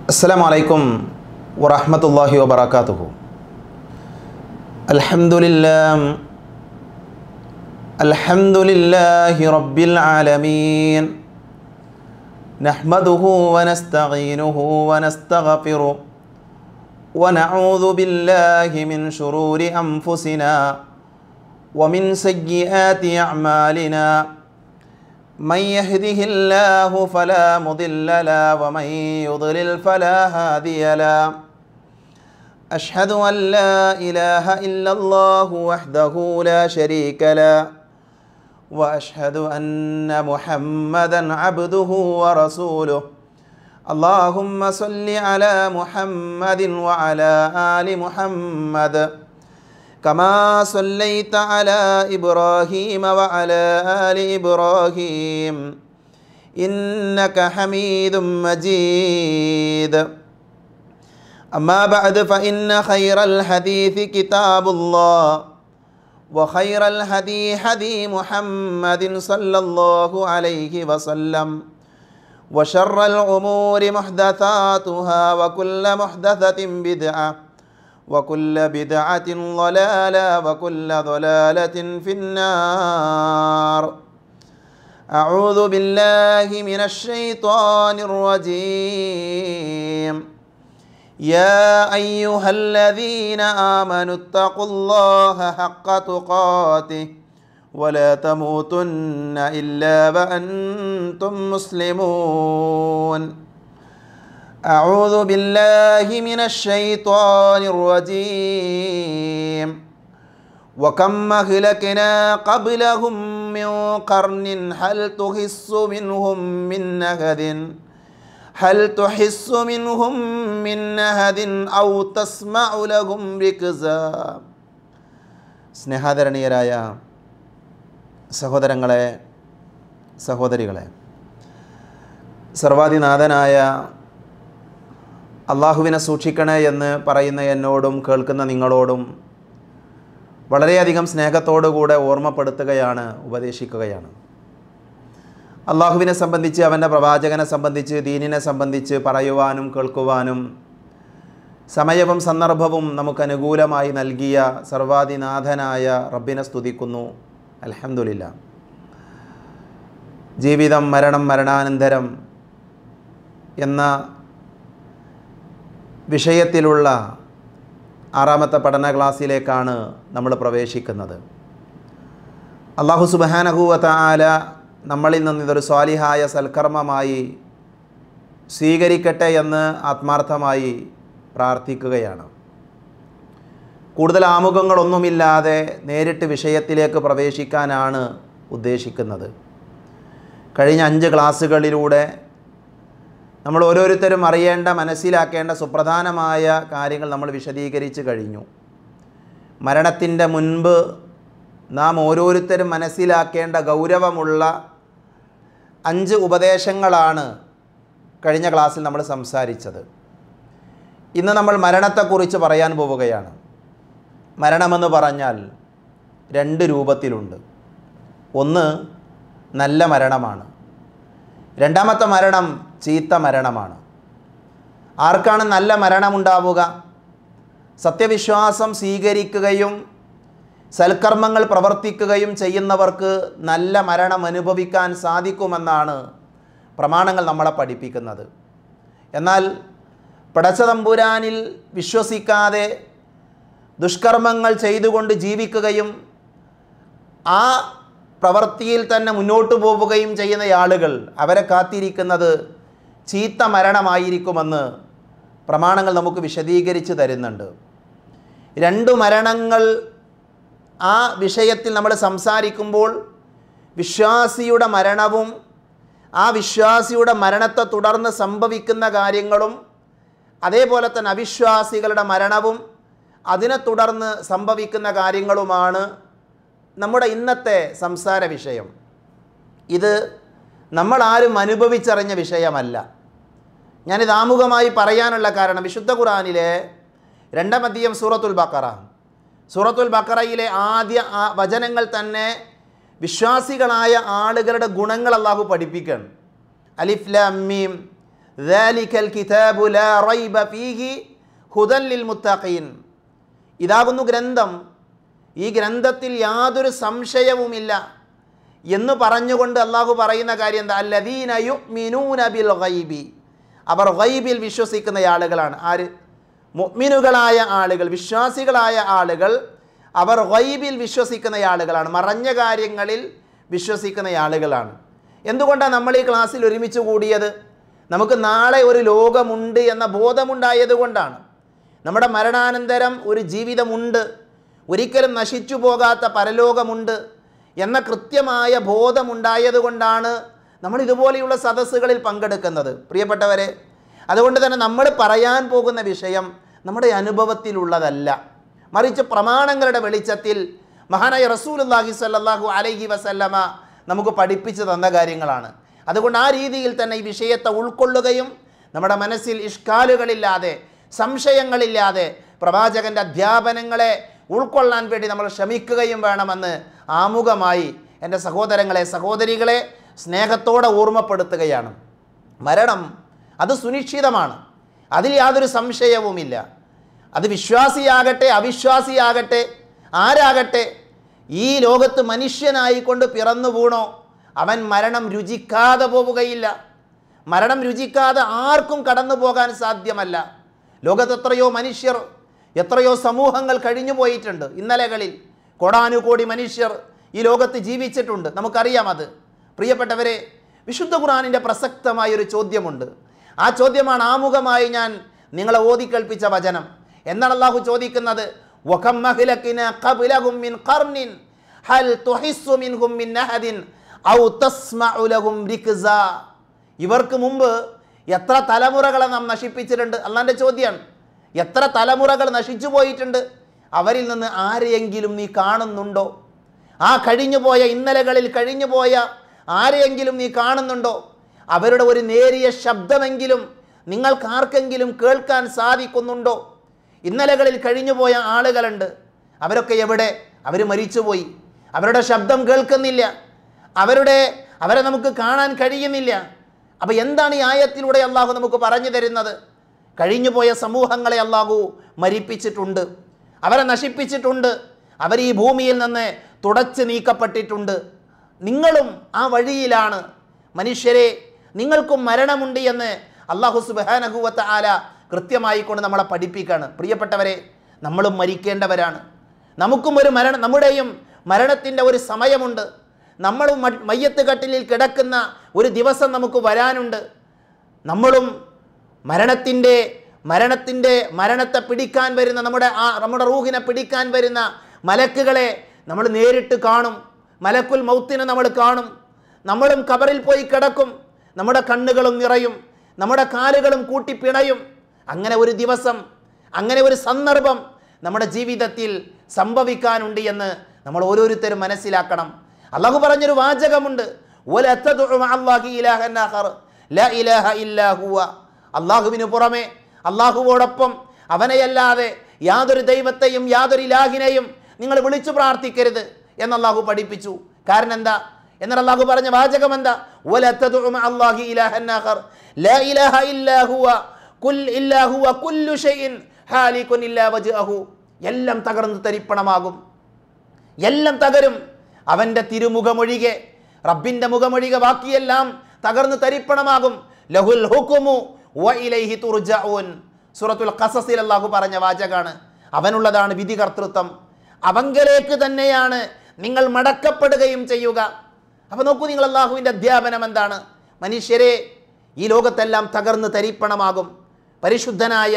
السلام عليكم ورحمة الله وبركاته الحمد لله الحمد لله رب العالمين نحمده ونستعينه ونستغفره ونعوذ بالله من شرور أنفسنا ومن سيئات أعمالنا من يهده الله فلا مضل له ومن يضلل فلا هادي له أشهد أن لا إله إلا الله وحده لا شريك له وأشهد أن محمدا عبده ورسوله اللهم صل على محمد وعلى آل محمد كما صليت على إبراهيم وعلى آل إبراهيم إنك حميد مجيد أما بعد فإن خير الحديث كتاب الله وخير الهدي هدي محمد صلى الله عليه وسلم وشر الأمور محدثاتها وكل محدثة بدعة وكل بدعة ضلالة وكل ضلالة في النار أعوذ بالله من الشيطان الرجيم يا أيها الذين آمنوا اتقوا الله حق تقاته ولا تموتن إلا وأنتم مسلمون أعوذ بالله من الشيطان الرجيم وكم أهلكنا قبلهم من قرن هل تحس منهم من نهد هل تحس منهم من نهد أو تسمع لهم ركزا സ്നേഹാദരണീയരായ സഹോദരങ്ങളെ സഹോദരികളെ സർവാധിനാഥനായ അള്ളാഹുവിനെ സൂക്ഷിക്കണേ എന്ന് പറയുന്ന എന്നോടും കേൾക്കുന്ന നിങ്ങളോടും വളരെയധികം സ്നേഹത്തോടുകൂടെ ഓർമ്മപ്പെടുത്തുകയാണ് ഉപദേശിക്കുകയാണ് അള്ളാഹുവിനെ സംബന്ധിച്ച് അവൻ്റെ പ്രവാചകനെ സംബന്ധിച്ച് ദീനിനെ സംബന്ധിച്ച് പറയുവാനും കേൾക്കുവാനും സമയവും സന്ദർഭവും നമുക്ക് അനുകൂലമായി നൽകിയ സർവാധിനാഥനായ റബ്ബിനെ സ്തുതിക്കുന്നു അലഹമുല്ല ജീവിതം മരണം മരണാനന്തരം എന്ന വിഷയത്തിലുള്ള ആറാമത്തെ പഠന ക്ലാസ്സിലേക്കാണ് നമ്മൾ പ്രവേശിക്കുന്നത് അള്ളാഹു സുബാനഹൂവത്ത ആല നമ്മളിൽ നിന്ന് ഇതൊരു സ്വാലിഹായ സൽക്കർമ്മമായി സ്വീകരിക്കട്ടെ എന്ന് ആത്മാർത്ഥമായി പ്രാർത്ഥിക്കുകയാണ് കൂടുതൽ ആമുഖങ്ങളൊന്നുമില്ലാതെ നേരിട്ട് വിഷയത്തിലേക്ക് പ്രവേശിക്കാനാണ് ഉദ്ദേശിക്കുന്നത് കഴിഞ്ഞ അഞ്ച് ക്ലാസ്സുകളിലൂടെ നമ്മൾ ഓരോരുത്തരും അറിയേണ്ട മനസ്സിലാക്കേണ്ട സുപ്രധാനമായ കാര്യങ്ങൾ നമ്മൾ വിശദീകരിച്ച് കഴിഞ്ഞു മരണത്തിൻ്റെ മുൻപ് നാം ഓരോരുത്തരും മനസ്സിലാക്കേണ്ട ഗൗരവമുള്ള അഞ്ച് ഉപദേശങ്ങളാണ് കഴിഞ്ഞ ക്ലാസ്സിൽ നമ്മൾ സംസാരിച്ചത് ഇന്ന് നമ്മൾ മരണത്തെക്കുറിച്ച് പറയാൻ പോവുകയാണ് മരണമെന്ന് പറഞ്ഞാൽ രണ്ട് രൂപത്തിലുണ്ട് ഒന്ന് നല്ല മരണമാണ് രണ്ടാമത്തെ മരണം ചീത്ത മരണമാണ് ആർക്കാണ് നല്ല മരണമുണ്ടാവുക സത്യവിശ്വാസം സ്വീകരിക്കുകയും സൽക്കർമ്മങ്ങൾ പ്രവർത്തിക്കുകയും ചെയ്യുന്നവർക്ക് നല്ല മരണം അനുഭവിക്കാൻ സാധിക്കുമെന്നാണ് പ്രമാണങ്ങൾ നമ്മളെ പഠിപ്പിക്കുന്നത് എന്നാൽ പടച്ചതമ്പുരാനിൽ വിശ്വസിക്കാതെ ദുഷ്കർമ്മങ്ങൾ ചെയ്തുകൊണ്ട് ജീവിക്കുകയും ആ പ്രവൃത്തിയിൽ തന്നെ മുന്നോട്ട് പോവുകയും ചെയ്യുന്ന ആളുകൾ അവരെ കാത്തിരിക്കുന്നത് ചീത്ത മരണമായിരിക്കുമെന്ന് പ്രമാണങ്ങൾ നമുക്ക് വിശദീകരിച്ച് തരുന്നുണ്ട് രണ്ടു മരണങ്ങൾ ആ വിഷയത്തിൽ നമ്മൾ സംസാരിക്കുമ്പോൾ വിശ്വാസിയുടെ മരണവും ആ വിശ്വാസിയുടെ മരണത്തെ തുടർന്ന് സംഭവിക്കുന്ന കാര്യങ്ങളും അതേപോലെ തന്നെ അവിശ്വാസികളുടെ മരണവും അതിനെ തുടർന്ന് സംഭവിക്കുന്ന കാര്യങ്ങളുമാണ് നമ്മുടെ ഇന്നത്തെ സംസാര വിഷയം ഇത് നമ്മൾ ആരും അനുഭവിച്ചറിഞ്ഞ വിഷയമല്ല ഞാനിത് ആമുഖമായി പറയാനുള്ള കാരണം വിശുദ്ധ ഖുറാനിലെ രണ്ടാം അധ്യയം സൂറത്തുൽ ബക്കറ സൂറത്തുൽ ബക്കറയിലെ ആദ്യ ആ വചനങ്ങൾ തന്നെ വിശ്വാസികളായ ആളുകളുടെ ഗുണങ്ങൾ അള്ളാഹു പഠിപ്പിക്കുകയാണ് അലിഫ് ലമ്മീം ദാലിക്കൽ കിതാബു ലാ റൈബ ഫീഹി ഹുദൻ ലിൽ മുത്തഖീൻ ഇതാകുന്നു ഗ്രന്ഥം ഈ ഗ്രന്ഥത്തിൽ യാതൊരു സംശയവുമില്ല എന്ന് പറഞ്ഞുകൊണ്ട് അള്ളാഹു പറയുന്ന കാര്യം എന്താ അല്ലദീന യുഅ്മിനൂന ബിൽ ഗൈബി അവർ ഗൈബിൽ വിശ്വസിക്കുന്ന ആളുകളാണ് ആര് മുഅ്മിനുകളായ ആളുകൾ വിശ്വാസികളായ ആളുകൾ അവർ ഗൈബിൽ വിശ്വസിക്കുന്ന ആളുകളാണ് മറഞ്ഞ കാര്യങ്ങളിൽ വിശ്വസിക്കുന്ന ആളുകളാണ് എന്തുകൊണ്ടാണ് നമ്മൾ ഈ ക്ലാസ്സിൽ ഒരുമിച്ച് കൂടിയത് നമുക്ക് നാളെ ഒരു ലോകമുണ്ട് എന്ന ബോധമുണ്ടായത് കൊണ്ടാണ് നമ്മുടെ മരണാനന്തരം ഒരു ജീവിതമുണ്ട് ഒരിക്കലും നശിച്ചു പോകാത്ത പരലോകമുണ്ട് എന്ന കൃത്യമായ ബോധമുണ്ടായത് കൊണ്ടാണ് നമ്മൾ ഇതുപോലെയുള്ള സദസ്സുകളിൽ പങ്കെടുക്കുന്നത് പ്രിയപ്പെട്ടവരെ അതുകൊണ്ട് തന്നെ നമ്മൾ പറയാൻ പോകുന്ന വിഷയം നമ്മുടെ അനുഭവത്തിലുള്ളതല്ല മറിച്ച് പ്രമാണങ്ങളുടെ വെളിച്ചത്തിൽ മഹാനായ റസൂലുല്ലാഹി സ്വല്ലല്ലാഹു അലൈഹി വസല്ലമ നമുക്ക് പഠിപ്പിച്ചു തന്ന കാര്യങ്ങളാണ് അതുകൊണ്ട് ആ രീതിയിൽ തന്നെ ഈ വിഷയത്തെ ഉൾക്കൊള്ളുകയും നമ്മുടെ മനസ്സിൽ ഇഷ്കാലുകളില്ലാതെ സംശയങ്ങളില്ലാതെ പ്രവാചകൻ്റെ അധ്യാപനങ്ങളെ ഉൾക്കൊള്ളാൻ വേണ്ടി നമ്മൾ ശ്രമിക്കുകയും വേണമെന്ന് ആമുഖമായി എൻ്റെ സഹോദരങ്ങളെ സഹോദരികളെ സ്നേഹത്തോടെ ഓർമ്മപ്പെടുത്തുകയാണ് മരണം അത് സുനിശ്ചിതമാണ് അതിൽ യാതൊരു സംശയവുമില്ല അത് വിശ്വാസിയാകട്ടെ അവിശ്വാസിയാകട്ടെ ആരാകട്ടെ ഈ ലോകത്ത് മനുഷ്യനായിക്കൊണ്ട് പിറന്നു വീണോ അവൻ മരണം രുചിക്കാതെ പോവുകയില്ല മരണം രുചിക്കാതെ ആർക്കും കടന്നു പോകാൻ സാധ്യമല്ല ലോകത്ത് എത്രയോ മനുഷ്യർ എത്രയോ സമൂഹങ്ങൾ കഴിഞ്ഞു പോയിട്ടുണ്ട് ഇന്നലകളിൽ കോടാനുകോടി മനുഷ്യർ ഈ ലോകത്ത് ജീവിച്ചിട്ടുണ്ട് നമുക്കറിയാം അത് പ്രിയപ്പെട്ടവരെ വിശുദ്ധ ഖുർആാനിൻ്റെ പ്രസക്തമായ ഒരു ചോദ്യമുണ്ട് ആ ചോദ്യമാണ് ആമുഖമായി ഞാൻ നിങ്ങളെ ഓതിക്കൽപ്പിച്ച വചനം എന്നാണ് അള്ളാഹു ചോദിക്കുന്നത് وَكَمْ أَهْلَكْنَا قَبْلَهُمْ مِنْ قَرْنٍ هَلْ تُحِسُّ مِنْهُمْ مِنْ أَحَدٍ أَوْ تَسْمَعُ لَهُمْ رِكْزًا ഇവർക്ക് മുമ്പ് എത്ര തലമുറകളെ നാം നശിപ്പിച്ചിട്ടുണ്ട് അള്ളാൻ്റെ ചോദ്യമാണ് എത്ര തലമുറകൾ നശിച്ചു പോയിട്ടുണ്ട് അവരിൽ നിന്ന് ആരെയെങ്കിലും നീ കാണുന്നുണ്ടോ ആ കഴിഞ്ഞുപോയ ഇന്നലകളിൽ കഴിഞ്ഞുപോയ ആരെയെങ്കിലും നീ കാണുന്നുണ്ടോ അവരുടെ ഒരു നേരിയ ശബ്ദമെങ്കിലും നിങ്ങൾക്കാർക്കെങ്കിലും കേൾക്കാൻ സാധിക്കുന്നുണ്ടോ ഇന്നലകളിൽ കഴിഞ്ഞുപോയ ആളുകളുണ്ട് അവരൊക്കെ എവിടെ അവർ മരിച്ചുപോയി അവരുടെ ശബ്ദം കേൾക്കുന്നില്ല അവരുടെ അവരെ നമുക്ക് കാണാൻ കഴിയുന്നില്ല അപ്പോൾ എന്താണ് ഈ ആയത്തിലൂടെ അള്ളാഹു നമുക്ക് പറഞ്ഞു തരുന്നത് കഴിഞ്ഞുപോയ സമൂഹങ്ങളെ അള്ളാഹു മരിപ്പിച്ചിട്ടുണ്ട് അവരെ നശിപ്പിച്ചിട്ടുണ്ട് അവർ ഈ ഭൂമിയിൽ നിന്ന് തുടച്ച് നീക്കപ്പെട്ടിട്ടുണ്ട് നിങ്ങളും ആ വഴിയിലാണ് മനുഷ്യരെ നിങ്ങൾക്കും മരണമുണ്ട് എന്ന് അള്ളാഹു സുബാനഹുവത്ത ആല കൃത്യമായി കൊണ്ട് നമ്മളെ പഠിപ്പിക്കുകയാണ് പ്രിയപ്പെട്ടവരെ നമ്മളും മരിക്കേണ്ടവരാണ് നമുക്കും ഒരു മരണം നമ്മുടെയും മരണത്തിൻ്റെ ഒരു സമയമുണ്ട് നമ്മളും മ- മയ്യത്ത് കട്ടിലിൽ കിടക്കുന്ന ഒരു ദിവസം നമുക്ക് വരാനുണ്ട് നമ്മളും മരണത്തിൻ്റെ മരണത്തിൻ്റെ മരണത്തെ പിടിക്കാൻ വരുന്ന നമ്മുടെ ആ നമ്മുടെ റൂഹിനെ പിടിക്കാൻ വരുന്ന മലക്കുകളെ നമ്മൾ നേരിട്ട് കാണും മലക്കുൽ മൗത്തിനെ നമ്മൾ കാണും നമ്മളും കബറിൽ പോയി കിടക്കും നമ്മുടെ കണ്ണുകളും നിറയും നമ്മുടെ കാലുകളും കൂട്ടി പിണയും അങ്ങനെ ഒരു ദിവസം അങ്ങനെ ഒരു സന്ദർഭം നമ്മുടെ ജീവിതത്തിൽ സംഭവിക്കാനുണ്ട് എന്ന് നമ്മൾ ഓരോരുത്തരും മനസ്സിലാക്കണം അള്ളാഹു പറഞ്ഞൊരു വാചകമുണ്ട് "വല തദ്ഉ മഅല്ലാഹി ഇലാഹൻ ആഖർ, ലാ ഇലാഹ ഇല്ലാ ഹുവ." അള്ളാഹുവിന് പുറമെ അള്ളാഹുവോടൊപ്പം അവനെയല്ലാതെ യാതൊരു ദൈവത്തെയും യാതൊരു ഇലാഹിനെയും നിങ്ങൾ വിളിച്ചു പ്രാർത്ഥിക്കരുത് എന്ന് അള്ളാഹു പഠിപ്പിച്ചു കാരണം എന്താ എന്നാൽ അള്ളാഹു പറഞ്ഞ വാചകം എന്താ "വല തദ്ഉ മഅല്ലാഹി ഇലാഹൻ ആഖർ, ലാ ഇലാഹ ഇല്ലാ ഹുവ, കുൽ ഇല്ലാ ഹുവ കുല്ലു ഷൈഇൻ ഹാലികുൻ ഇല്ലാ വജ്ഹഹു." എല്ലാം തകർന്ന് തരിപ്പണമാകും എല്ലാം തകരും അവൻ്റെ തിരുമുഖമൊഴികെ റബ്ബിൻ്റെ മുഖമൊഴികെ ബാക്കിയെല്ലാം തകർന്ന് തരിപ്പണമാകും ലഹുൽ ഹുക്കുമു വ ഇലൈഹി തുർജഊൻ സൂറത്തുൽ ഖസസിൽ അല്ലാഹു പറഞ്ഞ വാചകാണ് അവനുള്ളതാണ് വിധി കർത്തൃത്വം അവങ്കലേക്ക് തന്നെയാണ് നിങ്ങൾ മടക്കപ്പെടുകയും ചെയ്യുക അപ്പോൾ നോക്കൂ നിങ്ങൾ അള്ളാഹുവിൻ്റെ അധ്യാപനം എന്താണ് മനുഷ്യരെ ഈ ലോകത്തെല്ലാം തകർന്ന് തരിപ്പണമാകും പരിശുദ്ധനായ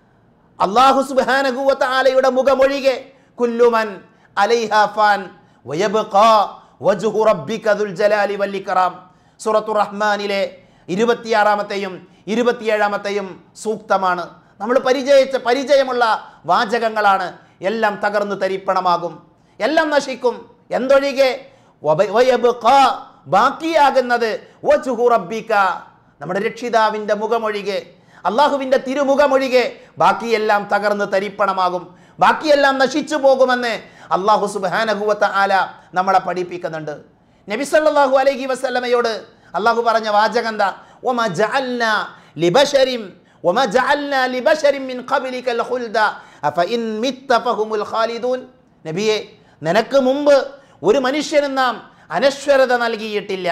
അള്ളാഹു സുബാനഹുവത്ത ആലയുടെ മുഖമൊഴികെ കുല്ലുമൻ അലൈഹ ഫാൻ വയബ്ഖാ വജ്ഹു റബ്ബിക ദുൽ ജലാലി വൽ ഇക്റാം സൂറത്തു റഹ്മാനിലെ ഇരുപത്തിയാറാമത്തെയും ഇരുപത്തിയേഴാമത്തെയും സൂക്തമാണ് നമ്മൾ പരിചയിച്ച പരിചയമുള്ള വാചകങ്ങളാണ് എല്ലാം തകർന്നു തരിപ്പണമാകും എല്ലാം നശിക്കും എന്തൊഴികെ വബ- വയബ്ഖാ ബാക്കിയാകുന്നത് വജ്ഹു റബ്ബിക നമ്മുടെ രക്ഷിതാവിൻ്റെ മുഖമൊഴികെ അള്ളാഹുവിൻ്റെ തിരുമുഖമൊഴികെ ബാക്കിയെല്ലാം തകർന്ന് തരിപ്പണമാകും ബാക്കിയെല്ലാം നശിച്ചു പോകുമെന്ന് അള്ളാഹു സുബാനഹുവത്ത ആല നമ്മളെ പഠിപ്പിക്കുന്നുണ്ട് നബി സല്ലല്ലാഹു അലൈഹി വസല്ലമയോട് അള്ളാഹു പറഞ്ഞ വാചകം എന്താ ഒമ ജഅൽന ലിബശരിം وما جعلنا لبشر من قبلك الخلد أفإن مت فهم الخالدون നബിയെ നിനക്ക് മുമ്പ് ഒരു മനുഷ്യനും നാം അനശ്വരത നൽകിയിട്ടില്ല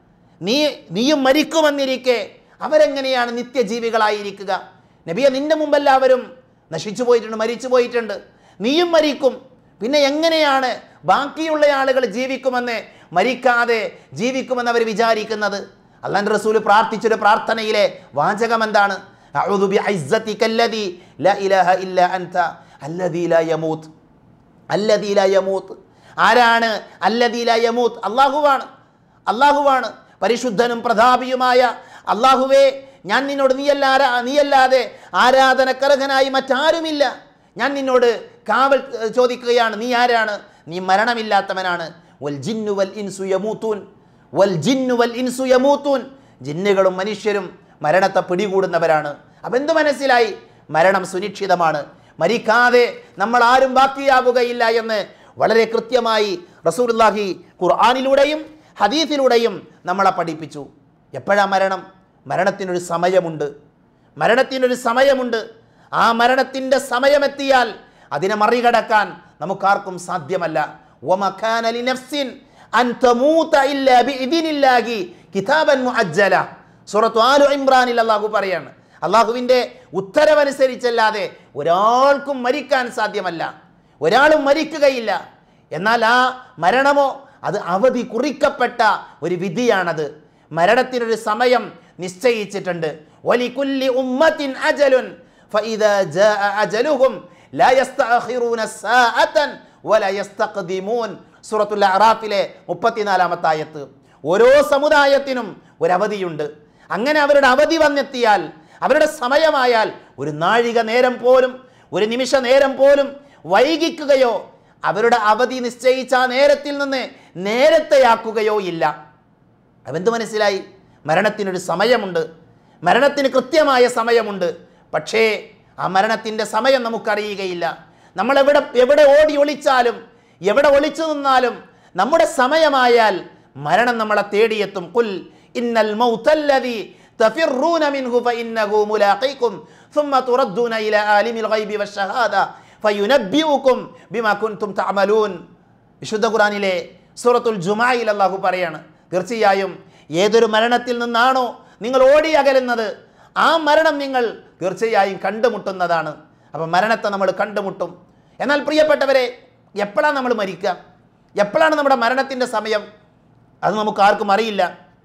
നീ നീയും മരിക്കുമെന്നിരിക്കെ അവരെങ്ങനെയാണ് നിത്യജീവികളായിരിക്കുക നബിയെ നിന്റെ മുമ്പ് എല്ലാവരും നശിച്ചു പോയിട്ടുണ്ട് മരിച്ചു പോയിട്ടുണ്ട് നീയും മരിക്കും പിന്നെ എങ്ങനെയാണ് ബാക്കിയുള്ള ആളുകൾ ജീവിക്കുമെന്ന് മരിക്കാതെ ജീവിക്കുമെന്ന് അവർ വിചാരിക്കുന്നത് അള്ളാൻ റസൂൽ പ്രാർത്ഥിച്ചൊരു പ്രാർത്ഥനയിലെ വാചകം എന്താണ് അഊദു ബിഇസ്സതിക അല്ലദീ ലാ ഇലാഹ ഇല്ലാ അൻത അല്ലദീ ലാ യമൂത്ത് അല്ലദീ ലാ യമൂത്ത് ആരാണ് അല്ലദീ ലാ യമൂത്ത് അള്ളാഹുവാണ് അള്ളാഹുവാണ് പരിശുദ്ധനും പ്രതാപിയുമായ അള്ളാഹുവേ ഞാൻ നിന്നോട് നീയല്ലാ നീയല്ലാതെ ആരാധനക്കർഹനായി മറ്റാരുമില്ല ഞാൻ നിന്നോട് കാവൽ ഏർ, ചോദിക്കുകയാണ് നീ ആരാണ് നീ മരണമില്ലാത്തവനാണ് വൽ ജിന്നു വൽ ഇൻസു യമൂത്തൂൻ വൽ ജിന്നു വൽ ഇൻസു യമൂത്തൂൻ ജിന്നുകളും മനുഷ്യരും മരണത്തെ പിടികൂടുന്നവരാണ് അപ്പം എന്ത് മനസ്സിലായി മരണം സുനിശ്ചിതമാണ് മരിക്കാതെ നമ്മൾ ആരും ബാക്കിയാവുകയില്ല എന്ന് വളരെ കൃത്യമായി റസൂലുള്ളാഹി ഖുർആാനിലൂടെയും ഹദീസിലൂടെയും നമ്മളെ പഠിപ്പിച്ചു എപ്പോഴാ മരണം മരണത്തിനൊരു സമയമുണ്ട് മരണത്തിനൊരു സമയമുണ്ട് ആ മരണത്തിൻ്റെ സമയമെത്തിയാൽ അതിനെ മറികടക്കാൻ നമുക്കാർക്കും സാധ്യമല്ല وَمَكَانَ لِنَفْسٍ أَن تَمُوتَ إِلَّا بِإِذْنِ اللَّهِ كِتَابًا مُعَجَّلًا സൂറത്തു ആലു ഇമ്രാനിൽ അള്ളാഹു പറയാണ് അള്ളാഹുവിൻ്റെ ഉത്തരവനുസരിച്ചല്ലാതെ ഒരാൾക്കും മരിക്കാൻ സാധ്യമല്ല ഒരാളും മരിക്കുകയില്ല എന്നാൽ ആ മരണമോ അത് അവധി കുറിക്കപ്പെട്ട ഒരു വിധിയാണത് മരണത്തിനൊരു സമയം നിശ്ചയിച്ചിട്ടുണ്ട് വലികുല്ലി ഉമ്മത്തിൻ അജലുൻ فإذا جاء أجلهم لا يستأخرون ساعة ولا يستقدمون സൂറത്തുൽ അറാഫിലെ മുപ്പത്തിനാലാമത്തെ ആയത്ത് ഓരോ സമുദായത്തിനും ഒരു അവധിയുണ്ട് അങ്ങനെ അവരുടെ അവധി വന്നെത്തിയാൽ അവരുടെ സമയമായാൽ ഒരു നാഴിക നേരം പോലും ഒരു നിമിഷ നേരം പോലും വൈകിക്കുകയോ അവരുടെ അവധി നിശ്ചയിച്ച ആ നേരത്തിൽ നിന്ന് നേരത്തെയാക്കുകയോ ഇല്ല അതെന്ത് മനസ്സിലായി മരണത്തിനൊരു സമയമുണ്ട് മരണത്തിന് കൃത്യമായ സമയമുണ്ട് പക്ഷേ ആ മരണത്തിൻ്റെ സമയം നമുക്കറിയുകയില്ല നമ്മൾ എവിടെ എവിടെ ഓടി ഒളിച്ചാലും എവിടെ ഒളിച്ചു നിന്നാലും നമ്മുടെ സമയമായാൽ മരണം നമ്മളെ തേടിയെത്തും കുൽ ഇന്നൽ മൗതല്ലദി തഫിറൂന മിൻഹു ഫഇന്നഹു മുലാഖീകും ثم تردون إلى عالم الغيب والشهادة فينبئكم بما كنتم تعملون വിശുദ്ധ ഖുറാനിലെ സൂറത്തുൽ ജുമായിൽ അള്ളാഹു പറയാണ് തീർച്ചയായും ഏതൊരു മരണത്തിൽ നിന്നാണോ നിങ്ങൾ ഓടി അകലുന്നത് ആ മരണം നിങ്ങൾ തീർച്ചയായും കണ്ടുമുട്ടുന്നതാണ് അപ്പം മരണത്തെ നമ്മൾ കണ്ടുമുട്ടും എന്നാൽ പ്രിയപ്പെട്ടവരെ എപ്പോഴാണ് നമ്മൾ മരിക്കുക എപ്പോഴാണ് നമ്മുടെ മരണത്തിൻ്റെ സമയം അത് നമുക്ക് ആർക്കും അറിയില്ല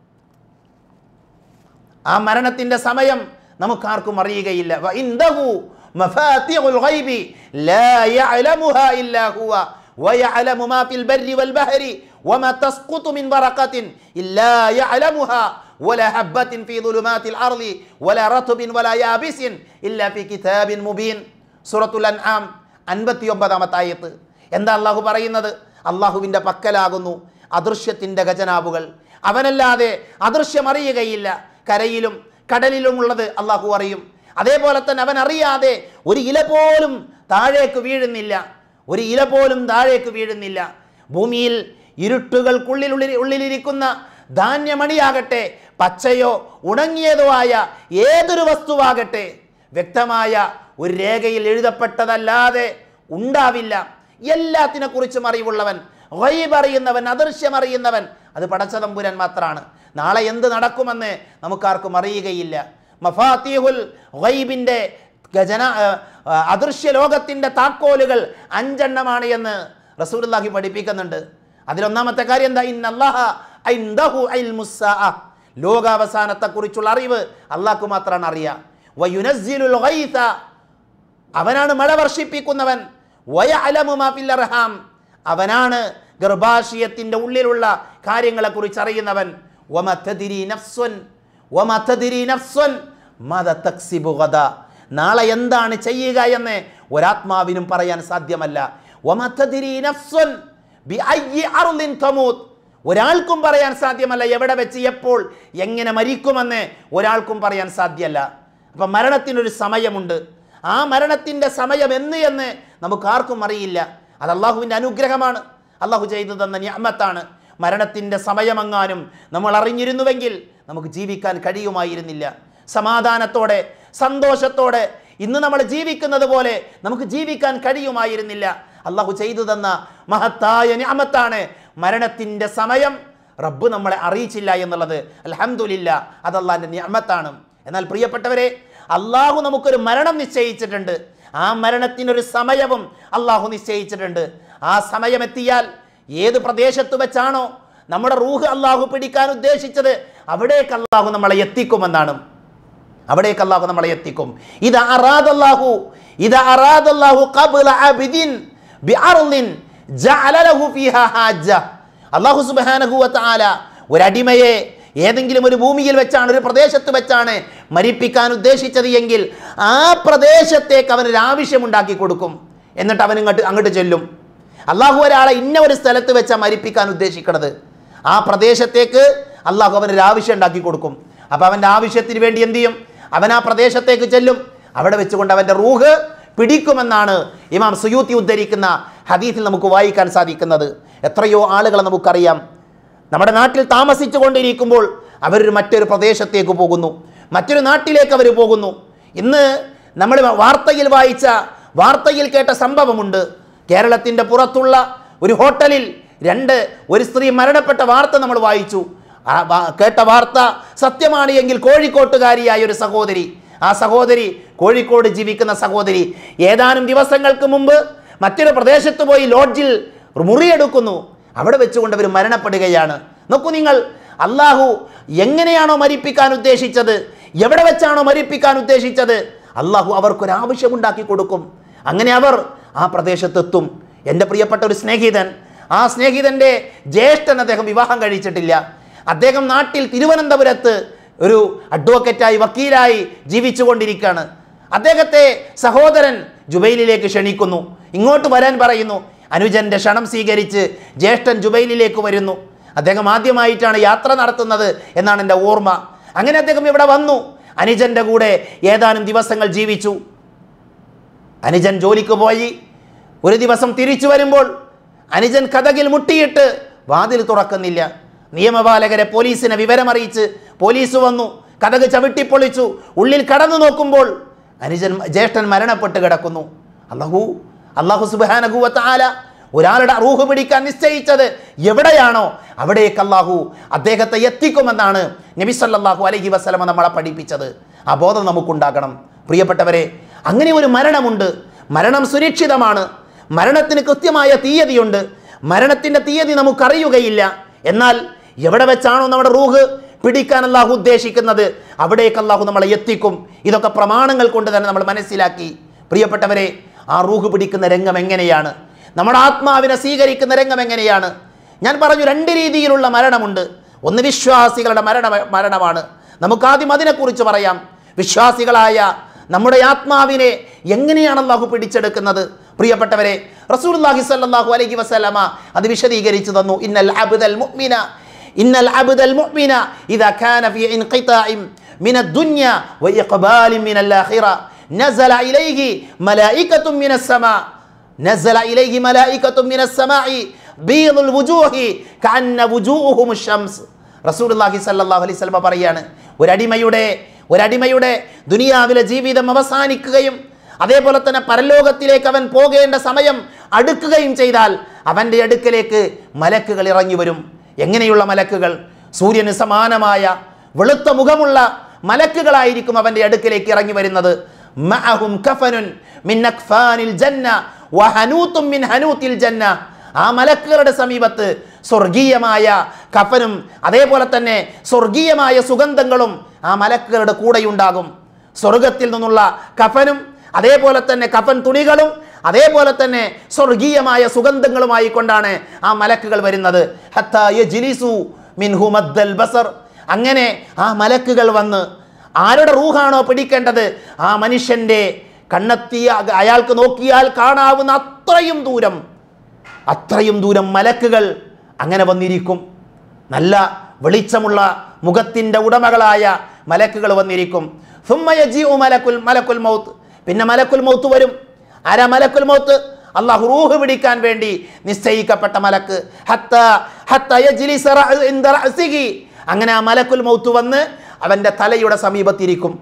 ആ മരണത്തിൻ്റെ സമയം നമുക്കാർക്കും അറിയുകയില്ല വ ഇൻദഹു മഫാത്തിഹുൽ ഗൈബി ലാ യഅലമുഹാ ഇല്ലാ ഹുവ ويعلم ما في البر والبحر وما تسقط من ورقة إلا يعلمها ولا حبة في ظلمات الأرض ولا رطب ولا يابس إلا في كتاب مبين سورة الأنعام അൻപത്തി ഒമ്പതാമത്തെ ആയത്ത് എന്താ അള്ളാഹു പറയുന്നത് അള്ളാഹുവിൻ്റെ പക്കലാകുന്നു അദൃശ്യത്തിൻ്റെ ഖജനാവുകൾ അവനല്ലാതെ അദൃശ്യം അറിയുകയില്ല കരയിലും കടലിലുമുള്ളത് അള്ളാഹു അറിയും അതേപോലെ തന്നെ അവൻ അറിയാതെ ഒരു ഇല പോലും താഴേക്ക് വീഴുന്നില്ല ഒരു ഇല പോലും താഴേക്ക് വീഴുന്നില്ല ഭൂമിയിൽ ഇരുട്ടുകൾക്കുള്ളിൽ ഉള്ളിൽ ഉള്ളിലിരിക്കുന്ന ധാന്യമണിയാകട്ടെ പച്ചയോ ഉണങ്ങിയതോ ആയ ഏതൊരു വസ്തുവാകട്ടെ വ്യക്തമായ ഒരു രേഖയിൽ എഴുതപ്പെട്ടതല്ലാതെ ഉണ്ടാവില്ല എല്ലാത്തിനെ കുറിച്ചും അറിവുള്ളവൻ ഗൈബ് അറിയുന്നവൻ അദൃശ്യം അറിയുന്നവൻ അത് പടച്ചതമ്പുരൻ മാത്രമാണ് നാളെ എന്ത് നടക്കുമെന്ന് നമുക്കാർക്കും അറിയുകയില്ല മഫാത്തിഹുൽ ഗൈബിൻ്റെ ഖജന ആ, ആ, അദൃശ്യ ലോകത്തിൻ്റെ താക്കോലുകൾ അഞ്ചെണ്ണമാണ് എന്ന് റസൂലുള്ളാഹി പഠിപ്പിക്കുന്നുണ്ട് അതിലൊന്നാമത്തെ കാര്യം എന്താ ഇന്നല്ലാഹ ഇൻദഹു ഇൽമുസ്സാഅ. ലോകാവസാനത്തെക്കുറിച്ചുള്ള അറിവ് അള്ളാഹ്ക്ക് മാത്രമാണ് അറിയാം വയുനസ്സിലുൽ ഗൈഥ അവനാണ് മഴ വർഷിപ്പിക്കുന്നവൻ വയഅലമു മാ ഫിൽ അർഹാം അവനാണ് ഗർഭാശയത്തിൻ്റെ ഉള്ളിലുള്ള കാര്യങ്ങളെക്കുറിച്ച് അറിയുന്നവൻ വമ തദ്രി നഫ്സുൻ വമ തദ്രി നഫ്സുൻ മദ തക്സിബു ഗദ നാളെ എന്താണ് ചെയ്യുക എന്ന് ഒരാത്മാവിനും പറയാൻ സാധ്യമല്ല വമ തദ്രി നഫ്സുൻ ബിഅയ്യി അർളിൻ തമൂത്ത് ഒരാൾക്കും പറയാൻ സാധ്യമല്ല എവിടെ വെച്ച് എപ്പോൾ എങ്ങനെ മരിക്കുമെന്ന് ഒരാൾക്കും പറയാൻ സാധ്യമല്ല അപ്പം മരണത്തിനൊരു സമയമുണ്ട് ആ മരണത്തിൻ്റെ സമയം എന്ന് എന്ന് നമുക്ക് ആർക്കും അറിയില്ല അത് അള്ളാഹുവിൻ്റെ അനുഗ്രഹമാണ് അള്ളാഹു ചെയ്തു തന്ന ഞാമത്താണ് മരണത്തിൻ്റെ സമയമെങ്ങാനും നമ്മൾ അറിഞ്ഞിരുന്നുവെങ്കിൽ നമുക്ക് ജീവിക്കാൻ കഴിയുമായിരുന്നില്ല സമാധാനത്തോടെ സന്തോഷത്തോടെ ഇന്ന് നമ്മൾ ജീവിക്കുന്നത് പോലെ നമുക്ക് ജീവിക്കാൻ കഴിയുമായിരുന്നില്ല അള്ളാഹു ചെയ്തു തന്ന മഹത്തായ ഞാമത്താണ് മരണത്തിൻ്റെ സമയം റബ്ബ് നമ്മളെ അറിയിച്ചില്ല എന്നുള്ളത് അൽഹംദുലില്ല അത് അള്ളാഹിൻ്റെ ഞാമത്താണ് എന്നാൽ പ്രിയപ്പെട്ടവരെ അള്ളാഹു നമുക്കൊരു മരണം നിശ്ചയിച്ചിട്ടുണ്ട് ആ മരണത്തിനൊരു സമയവും അള്ളാഹു നിശ്ചയിച്ചിട്ടുണ്ട് ആ സമയമെത്തിയാൽ ഏത് പ്രദേശത്ത് വെച്ചാണോ നമ്മുടെ റൂഹ് അള്ളാഹു പിടിക്കാൻ ഉദ്ദേശിച്ചത് അവിടേക്ക് അള്ളാഹു നമ്മളെ എത്തിക്കുമെന്നാണ് അവിടേക്ക് അള്ളാഹു നമ്മളെ എത്തിക്കും ഇത് അറാദല്ലാഹു ഇത് അറാദല്ലാഹു ഖബ്ല അബ്ദിൻ ബിഅർളിൻ ജഅല ലഹു ഫീഹാ ഹാജ അള്ളാഹു സുബ്ഹാനഹു വതആല ഒരു അടിമയെ ഏതെങ്കിലും ഒരു ഭൂമിയിൽ വെച്ചാണ് ഒരു പ്രദേശത്ത് വെച്ചാണ് മരിപ്പിക്കാൻ ഉദ്ദേശിച്ചത് എങ്കിൽ ആ പ്രദേശത്തേക്ക് അവനൊരു ആവശ്യമുണ്ടാക്കി കൊടുക്കും എന്നിട്ട് അവൻ ഇങ്ങോട്ട് അങ്ങോട്ട് ചെല്ലും അള്ളാഹു ഒരാളെ ഇന്ന ഒരു സ്ഥലത്ത് വെച്ചാൽ മരിപ്പിക്കാൻ ഉദ്ദേശിക്കണത് ആ പ്രദേശത്തേക്ക് അള്ളാഹു അവനൊരു ആവശ്യം ഉണ്ടാക്കി കൊടുക്കും അപ്പോൾ അവൻ്റെ ആവശ്യത്തിന് വേണ്ടി എന്ത് ചെയ്യും അവൻ ആ പ്രദേശത്തേക്ക് ചെല്ലും അവിടെ വെച്ചുകൊണ്ട് അവൻ്റെ റൂഹ് പിടിക്കുമെന്നാണ് ഇമാം സുയൂത്തി ഉദ്ധരിക്കുന്ന ഹദീസിൽ നമുക്ക് വായിക്കാൻ സാധിക്കുന്നത് എത്രയോ ആളുകളെ നമുക്കറിയാം നമ്മുടെ നാട്ടിൽ താമസിച്ചു കൊണ്ടിരിക്കുമ്പോൾ അവരൊരു മറ്റൊരു പ്രദേശത്തേക്ക് പോകുന്നു മറ്റൊരു നാട്ടിലേക്ക് അവർ പോകുന്നു ഇന്ന് നമ്മൾ വാർത്തയിൽ വായിച്ച വാർത്തയിൽ കേട്ട സംഭവമുണ്ട് കേരളത്തിൻ്റെ പുറത്തുള്ള ഒരു ഹോട്ടലിൽ രണ്ട് ഒരു സ്ത്രീ മരണപ്പെട്ട വാർത്ത നമ്മൾ വായിച്ചു ആ വാ- കേട്ട വാർത്ത സത്യമാണ് എങ്കിൽ കോഴിക്കോട്ടുകാരിയായ ഒരു സഹോദരി ആ സഹോദരി കോഴിക്കോട് ജീവിക്കുന്ന സഹോദരി ഏതാനും ദിവസങ്ങൾക്ക് മുമ്പ് മറ്റൊരു പ്രദേശത്ത് പോയി ലോഡ്ജിൽ മുറിയെടുക്കുന്നു അവിടെ വെച്ചുകൊണ്ട് അവർ മരണപ്പെടുകയാണ് നോക്കൂ നിങ്ങൾ അള്ളാഹു എങ്ങനെയാണോ മരിപ്പിക്കാൻ ഉദ്ദേശിച്ചത് എവിടെ വെച്ചാണോ മരിപ്പിക്കാൻ ഉദ്ദേശിച്ചത് അള്ളാഹു അവർക്കൊരാവശ്യമുണ്ടാക്കി കൊടുക്കും അങ്ങനെ അവർ ആ പ്രദേശത്തെത്തും എൻ്റെ പ്രിയപ്പെട്ട ഒരു സ്നേഹിതൻ ആ സ്നേഹിതൻ്റെ ജ്യേഷ്ഠൻ അദ്ദേഹം വിവാഹം കഴിച്ചിട്ടില്ല അദ്ദേഹം നാട്ടിൽ തിരുവനന്തപുരത്ത് ഒരു അഡ്വക്കറ്റായി വക്കീലായി ജീവിച്ചു കൊണ്ടിരിക്കുകയാണ് അദ്ദേഹത്തെ സഹോദരൻ ജുബൈലിലേക്ക് ക്ഷണിക്കുന്നു ഇങ്ങോട്ട് വരാൻ പറയുന്നു അനുജന്റെ ക്ഷണം സ്വീകരിച്ച് ജ്യേഷ്ഠൻ ജുബൈലിലേക്ക് വരുന്നു അദ്ദേഹം ആദ്യമായിട്ടാണ് യാത്ര നടത്തുന്നത് എന്നാണ് എൻ്റെ ഓർമ്മ അങ്ങനെ അദ്ദേഹം ഇവിടെ വന്നു അനുജന്റെ കൂടെ ഏതാനും ദിവസങ്ങൾ ജീവിച്ചു അനുജൻ ജോലിക്ക് പോയി ഒരു ദിവസം തിരിച്ചു വരുമ്പോൾ അനുജൻ കഥകിൽ മുട്ടിയിട്ട് വാതിൽ തുറക്കുന്നില്ല നിയമപാലകരെ പോലീസിനെ വിവരമറിയിച്ച് പോലീസ് വന്നു കഥക് ചവിട്ടിപ്പൊളിച്ചു ഉള്ളിൽ കടന്നു നോക്കുമ്പോൾ അനുജൻ ജ്യേഷ്ഠൻ മരണപ്പെട്ട് കിടക്കുന്നു അള്ളാഹു അള്ളാഹു സുബാനഹുവത്താല ഒരാളുടെ റൂഹ് പിടിക്കാൻ നിശ്ചയിച്ചത് എവിടെയാണോ അവിടേക്ക് അള്ളാഹു അദ്ദേഹത്തെ എത്തിക്കുമെന്നാണ് നബി സല്ലല്ലാഹു അലൈഹി വസല്ലമ നമ്മളെ പഠിപ്പിച്ചത് ആ ബോധം നമുക്കുണ്ടാകണം പ്രിയപ്പെട്ടവരെ അങ്ങനെ ഒരു മരണമുണ്ട് മരണം സുരക്ഷിതമാണ് മരണത്തിന് കൃത്യമായ തീയതിയുണ്ട് മരണത്തിൻ്റെ തീയതി നമുക്കറിയുകയില്ല എന്നാൽ എവിടെ വെച്ചാണോ നമ്മുടെ റൂഹ് പിടിക്കാൻ അള്ളാഹു ഉദ്ദേശിക്കുന്നത് അവിടേക്ക് അള്ളാഹു നമ്മളെ എത്തിക്കും ഇതൊക്കെ പ്രമാണങ്ങൾ കൊണ്ട് തന്നെ നമ്മൾ മനസ്സിലാക്കി പ്രിയപ്പെട്ടവരെ ആ റൂഹ് പിടിക്കുന്ന രംഗം എങ്ങനെയാണ് നമ്മുടെ ആത്മാവിനെ സ്വീകരിക്കുന്ന രംഗം എങ്ങനെയാണ് ഞാൻ പറഞ്ഞു രണ്ട് രീതിയിലുള്ള മരണമുണ്ട് ഒന്ന് വിശ്വാസികളുടെ മരണ മരണമാണ് നമുക്ക് ആദ്യം അതിനെക്കുറിച്ച് പറയാം വിശ്വാസികളായ നമ്മുടെ ആത്മാവിനെ എങ്ങനെയാണ് അള്ളാഹു പിടിച്ചെടുക്കുന്നത് പ്രിയപ്പെട്ടവരെ റസൂലുള്ളാഹി സ്വല്ലല്ലാഹു അലൈഹി വസല്ലമ അത് വിശദീകരിച്ചു തന്നു ഇന്നൽ അബ്ദൽ മുഅ്മിന ഇന്നൽ അബ്ദൽ മുഅ്മിന ഇദാ കാന ഫീ ഇൻഖിതാഇം മിന ദുനിയ വഇഖ്ബാലി മിനൽ ആഖിറ നസല ഇലൈഹി മലായികത്തും മിനസ് സമാ نزل إليه ملائكة من السماء بيض الوجوه كأن وجوههم الشمس റസൂലുള്ളാഹി സല്ലല്ലാഹു അലൈഹി വസല്ലം പറയാണ് ഒരടിമയുടെ ഒരടിമയുടെ ദുനിയാവിലെ ജീവിതം അവസാനിക്കുകയും അതേപോലെ തന്നെ പരലോകത്തിലേക്ക് അവൻ പോകേണ്ട സമയം അടുക്കുകയും ചെയ്താൽ അവൻ്റെ അടുക്കലേക്ക് മലക്കുകൾ ഇറങ്ങി വരും എങ്ങനെയുള്ള മലക്കുകൾ സൂര്യന് സമാനമായ വെളുത്ത മുഖമുള്ള മലക്കുകളായിരിക്കും അവൻ്റെ അടുക്കലേക്ക് ഇറങ്ങി വരുന്നത് മഅഹും കഫനുൻ മിൻ അക്ഫാനിൽ ജന്ന വഹനൂത്തും മിൻ ഹനൂത്തിൽ ജന്ന ആ മലക്കുകളുടെ സമീപത്ത് സ്വർഗീയമായ കഫനും അതേപോലെ തന്നെ സ്വർഗീയമായ സുഗന്ധങ്ങളും ആ മലക്കുകളുടെ കൂടെയുണ്ടാകും സ്വർഗത്തിൽ നിന്നുള്ള കഫനും അതേപോലെ തന്നെ കഫൻ തുണികളും അതേപോലെ തന്നെ സ്വർഗീയമായ സുഗന്ധങ്ങളുമായി കൊണ്ടാണ് ആ മലക്കുകൾ വരുന്നത് ഹത്താ യജ്ലിസു മിൻഹു മദ്ദൽ ബസർ അങ്ങനെ ആ മലക്കുകൾ വന്ന് ആരുടെ റൂഹാണോ പിടിക്കേണ്ടത് ആ മനുഷ്യൻ്റെ കണ്ണെത്തിയ അയാൾക്ക് നോക്കിയാൽ കാണാവുന്ന അത്രയും ദൂരം അത്രയും ദൂരം മലക്കുകൾ അങ്ങനെ വന്നിരിക്കും നല്ല വെളിച്ചമുള്ള മുഖത്തിൻ്റെ ഉടമകളായ മലക്കുകൾ വന്നിരിക്കും സുമ്മ യജീഉ മലക്കുൽ മലക്കുൽ മൗത്ത് പിന്നെ മലക്കുൽ മൗത്ത് വരും ആരാ മലക്കുൽ മൗത്ത് അള്ളാഹു റൂഹ് പിടിക്കാൻ വേണ്ടി നിശ്ചയിക്കപ്പെട്ട മലക്ക് ഹത്ത ഹത്ത യജ്ലിസ റഅ- ഇൻദ റഅസിഹി. അങ്ങനെ ആ മലക്കുൽ മൗത്ത് വന്ന് അവൻ്റെ തലയുടെ സമീപത്തിരിക്കും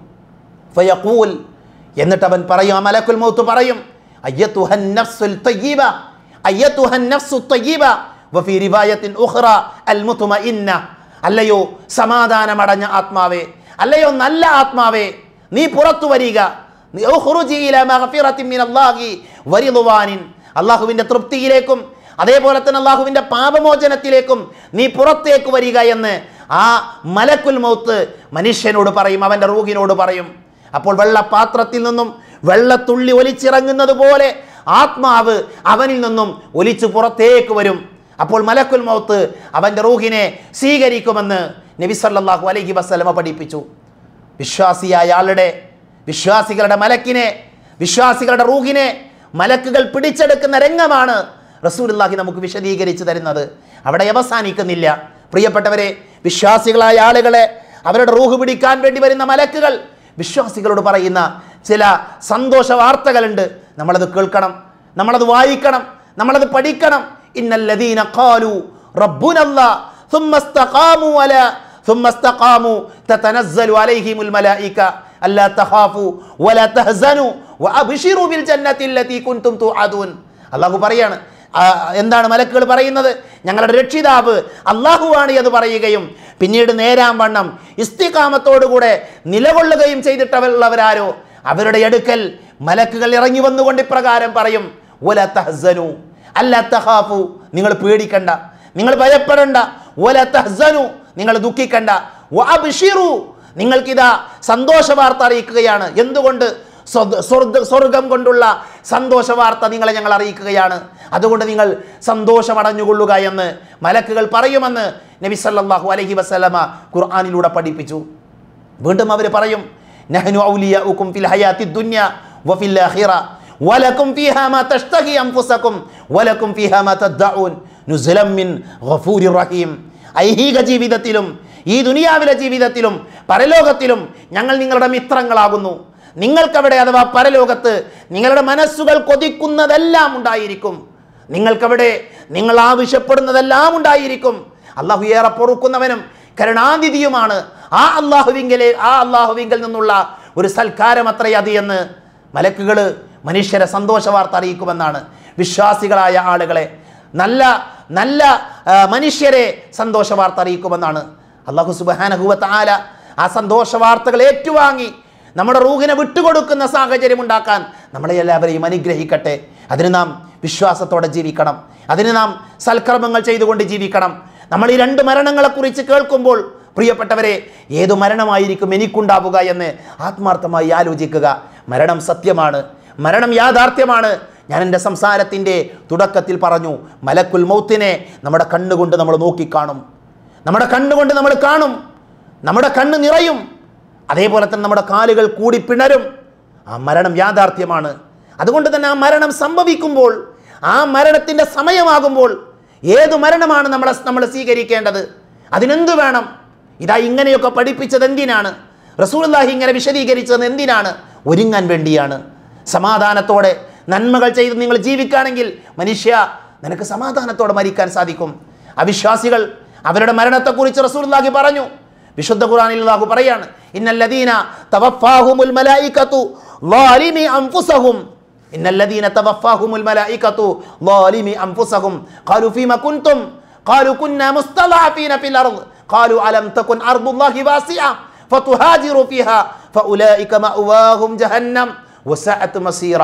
ഫയഖൂൽ എന്നിട്ട് അവൻ പറയും ആ മലക്കുൽ മൗത്ത് പറയും അയ്യത്തുഹൻ നഫ്സുൽ തയ്യിബ അയ്യത്തുഹൻ നഫ്സു തയ്യിബ വഫി റിവായത്തിൻ ഉഖ്റ അൽ മുത്മഇന്ന അല്ലയോ സമാധാനമടഞ്ഞ ആത്മാവേ അല്ലയോ നല്ല ആത്മാവേ നീ പുറത്തു വരിക നീ ഉഖ്റുജി ഇലാ മഗ്ഫിറത്തിൻ മിനല്ലാഹി വരിദ്വാനിൻ അള്ളാഹുവിൻ്റെ തൃപ്തിയിലേക്കും അതേപോലെ തന്നെ അള്ളാഹുവിൻ്റെ പാപമോചനത്തിലേക്കും നീ പുറത്തേക്ക് വരിക എന്ന് ആ മലക്കുൽ മൗത്ത് മനുഷ്യനോട് പറയും അവൻ്റെ റൂഹിനോട് പറയും അപ്പോൾ വെള്ളപാത്രത്തിൽ നിന്നും വെള്ളത്തുള്ളി ഒലിച്ചിറങ്ങുന്നത് പോലെ ആത്മാവ് അവനിൽ നിന്നും ഒലിച്ചു പുറത്തേക്ക് വരും അപ്പോൾ മലക്കുൽ മൗത്ത് അവൻ്റെ റൂഹിനെ സ്വീകരിക്കുമെന്ന് നബി സല്ലല്ലാഹു അലൈഹി വസല്ലമ പഠിപ്പിച്ചു വിശ്വാസിയായ ആളുടെ വിശ്വാസികളുടെ മലക്കിനെ വിശ്വാസികളുടെ റൂഹിനെ മലക്കുകൾ പിടിച്ചെടുക്കുന്ന രംഗമാണ് റസൂലുള്ളാഹി നമുക്ക് വിശദീകരിച്ചു തരുന്നത് അവിടെ അവസാനിക്കുന്നില്ല പ്രിയപ്പെട്ടവരെ വിശ്വാസികളായ ആളുകളെ അവരുടെ റൂഹ് പിടിക്കാൻ വേണ്ടി വരുന്ന മലക്കുകൾ വിശ്വാസികളോട് പറയുന്ന ചില സന്തോഷ വാർത്തകളുണ്ട് നമ്മളത് കേൾക്കണം നമ്മളത് വായിക്കണം നമ്മളത് പഠിക്കണം ഇന്നല്ലദീന ഖാലു റബ്ബുനല്ലാ ثم استقاموا ولا ثم استقاموا تتنزل عليهم الملائكة ألا تخافوا ولا تهزنوا وأبشروا بالجنة التي كنتم توعدون അള്ളാഹു പറയാണ് ആ, എന്താണ് മലക്കുകൾ പറയുന്നത് ഞങ്ങളുടെ രക്ഷിതാവ് അള്ളാഹുവാണ് എന്ന് പറയുകയും പിന്നീട് നേരാൻ വണ്ണം ഇസ്തികാമത്തോടുകൂടെ നിലകൊള്ളുകയും ചെയ്തിട്ടുള്ളവരാരോ അവരുടെ അടുക്കൽ മലക്കുകൾ ഇറങ്ങി വന്നുകൊണ്ട് ഇപ്രകാരം പറയും ഒല തഹ്സനു അല്ല തഹാഫു നിങ്ങൾ പേടിക്കണ്ട നിങ്ങൾ ഭയപ്പെടണ്ട ഒല തഹ്സനു നിങ്ങൾ ദുഃഖിക്കണ്ട വഅബ്ശിറു നിങ്ങൾക്കിതാ സന്തോഷ വാർത്ത അറിയിക്കുകയാണ് എന്തുകൊണ്ട് സ്വ- സ്വർഗ- സ്വർഗം കൊണ്ടുള്ള സന്തോഷ വാർത്ത നിങ്ങളെ ഞങ്ങൾ അറിയിക്കുകയാണ് അതുകൊണ്ട് നിങ്ങൾ സന്തോഷമടഞ്ഞുകൊള്ളുക എന്ന് മലക്കുകൾ പറയുമെന്ന് നബി സല്ലല്ലാഹു അലൈഹി വസല്ലമ ഖുർആനിലൂടെ പഠിപ്പിച്ചു വീണ്ടും അവർ പറയും നഹ്നു ഔലിയഉകും ഫിൽ ഹയാത്തി ദുനിയ വഫിൽ ആഖിറ വലക്കും ഫീഹാ മാ തഷ്തഹി അൻഫുസകും വലക്കും ഫീഹാ മാ തദ്ദഊൻ നുസ്ലം മിൻ ഗഫൂരിർ റഹീം ഐഹിക ജീവിതത്തിലും ഈ ദുനിയാവിലെ ജീവിതത്തിലും പരലോകത്തിലും ഞങ്ങൾ നിങ്ങളുടെ മിത്രങ്ങളാകുന്നു നിങ്ങൾക്കവിടെ അഥവാ പരലോകത്ത് നിങ്ങളുടെ മനസ്സുകൾ കൊതിക്കുന്നതെല്ലാം ഉണ്ടായിരിക്കും നിങ്ങൾക്കവിടെ നിങ്ങൾ ആവശ്യപ്പെടുന്നതെല്ലാം ഉണ്ടായിരിക്കും അള്ളാഹു ഏറെ പൊറുക്കുന്നവനും കരുണാനിധിയുമാണ് ആ അള്ളാഹുവിങ്കലെ ആ അള്ളാഹുവിങ്കിൽ നിന്നുള്ള ഒരു സൽക്കാരം അത്രയത് എന്ന് മലക്കുകൾ മനുഷ്യരെ സന്തോഷ വാർത്ത അറിയിക്കുമെന്നാണ് വിശ്വാസികളായ ആളുകളെ നല്ല നല്ല ആ, മനുഷ്യരെ സന്തോഷ വാർത്ത അറിയിക്കുമെന്നാണ് അള്ളാഹു സുബാനഹുവത്ത് ആല ആ സന്തോഷ വാർത്തകൾ ഏറ്റുവാങ്ങി നമ്മുടെ റൂഹിനെ വിട്ടുകൊടുക്കുന്ന സാഹചര്യം ഉണ്ടാക്കാൻ നമ്മളെ എല്ലാവരെയും അനുഗ്രഹിക്കട്ടെ അതിന് നാം വിശ്വാസത്തോടെ ജീവിക്കണം അതിന് നാം സൽക്കർമ്മങ്ങൾ ചെയ്തുകൊണ്ട് ജീവിക്കണം നമ്മൾ ഈ രണ്ട് മരണങ്ങളെക്കുറിച്ച് കേൾക്കുമ്പോൾ പ്രിയപ്പെട്ടവരെ ഏതു മരണമായിരിക്കും എനിക്കുണ്ടാവുക എന്ന് ആത്മാർത്ഥമായി ആലോചിക്കുക മരണം സത്യമാണ് മരണം യാഥാർത്ഥ്യമാണ് ഞാൻ എൻ്റെ സംസാരത്തിൻ്റെ തുടക്കത്തിൽ പറഞ്ഞു മലക്കുൽ മൗത്തിനെ നമ്മുടെ കണ്ണുകൊണ്ട് നമ്മൾ നോക്കിക്കാണും നമ്മുടെ കണ്ണുകൊണ്ട് നമ്മൾ കാണും നമ്മുടെ കണ്ണ് നിറയും അതേപോലെ തന്നെ നമ്മുടെ കാലുകൾ കൂടി പിണരും ആ മരണം യാഥാർത്ഥ്യമാണ് അതുകൊണ്ട് തന്നെ ആ മരണം സംഭവിക്കുമ്പോൾ ആ മരണത്തിൻ്റെ സമയമാകുമ്പോൾ ഏത് മരണമാണ് നമ്മളെ നമ്മൾ സ്വീകരിക്കേണ്ടത് അതിനെന്ത് വേണം ഇതാ ഇങ്ങനെയൊക്കെ പഠിപ്പിച്ചത് എന്തിനാണ് റസൂലുള്ളാഹി ഇങ്ങനെ വിശദീകരിച്ചത് എന്തിനാണ് ഒരുങ്ങാൻ വേണ്ടിയാണ് സമാധാനത്തോടെ നന്മകൾ ചെയ്ത് നിങ്ങൾ ജീവിക്കുകയാണെങ്കിൽ മനുഷ്യ നിനക്ക് സമാധാനത്തോടെ മരിക്കാൻ സാധിക്കും അവിശ്വാസികൾ അവരുടെ മരണത്തെക്കുറിച്ച് റസൂലുള്ളാഹി പറഞ്ഞു വിശുദ്ധ ഖുർആനിൽ അല്ലാഹു പറയാണ് ഇന്നല്ലദീന തവഫാഹുമുൽ മലായികതു ളാലിമി അൻഫുസഹും ഇന്നല്ലദീന തവഫാഹുമുൽ മലായികതു ളാലിമി അൻഫുസഹും ഖാലു ഫീമ കുൻതും ഖാലു കുന്നാ മുസ്തളഅഫീന ഫിൽ അർദ് ഖാലു അലം തകുൻ അർദുല്ലാഹി വാസിഅ ഫതുഹാജിറു ഫീഹാ ഫഉലൈക മഅവാഹും ജഹന്നം വസഅത് മസീറ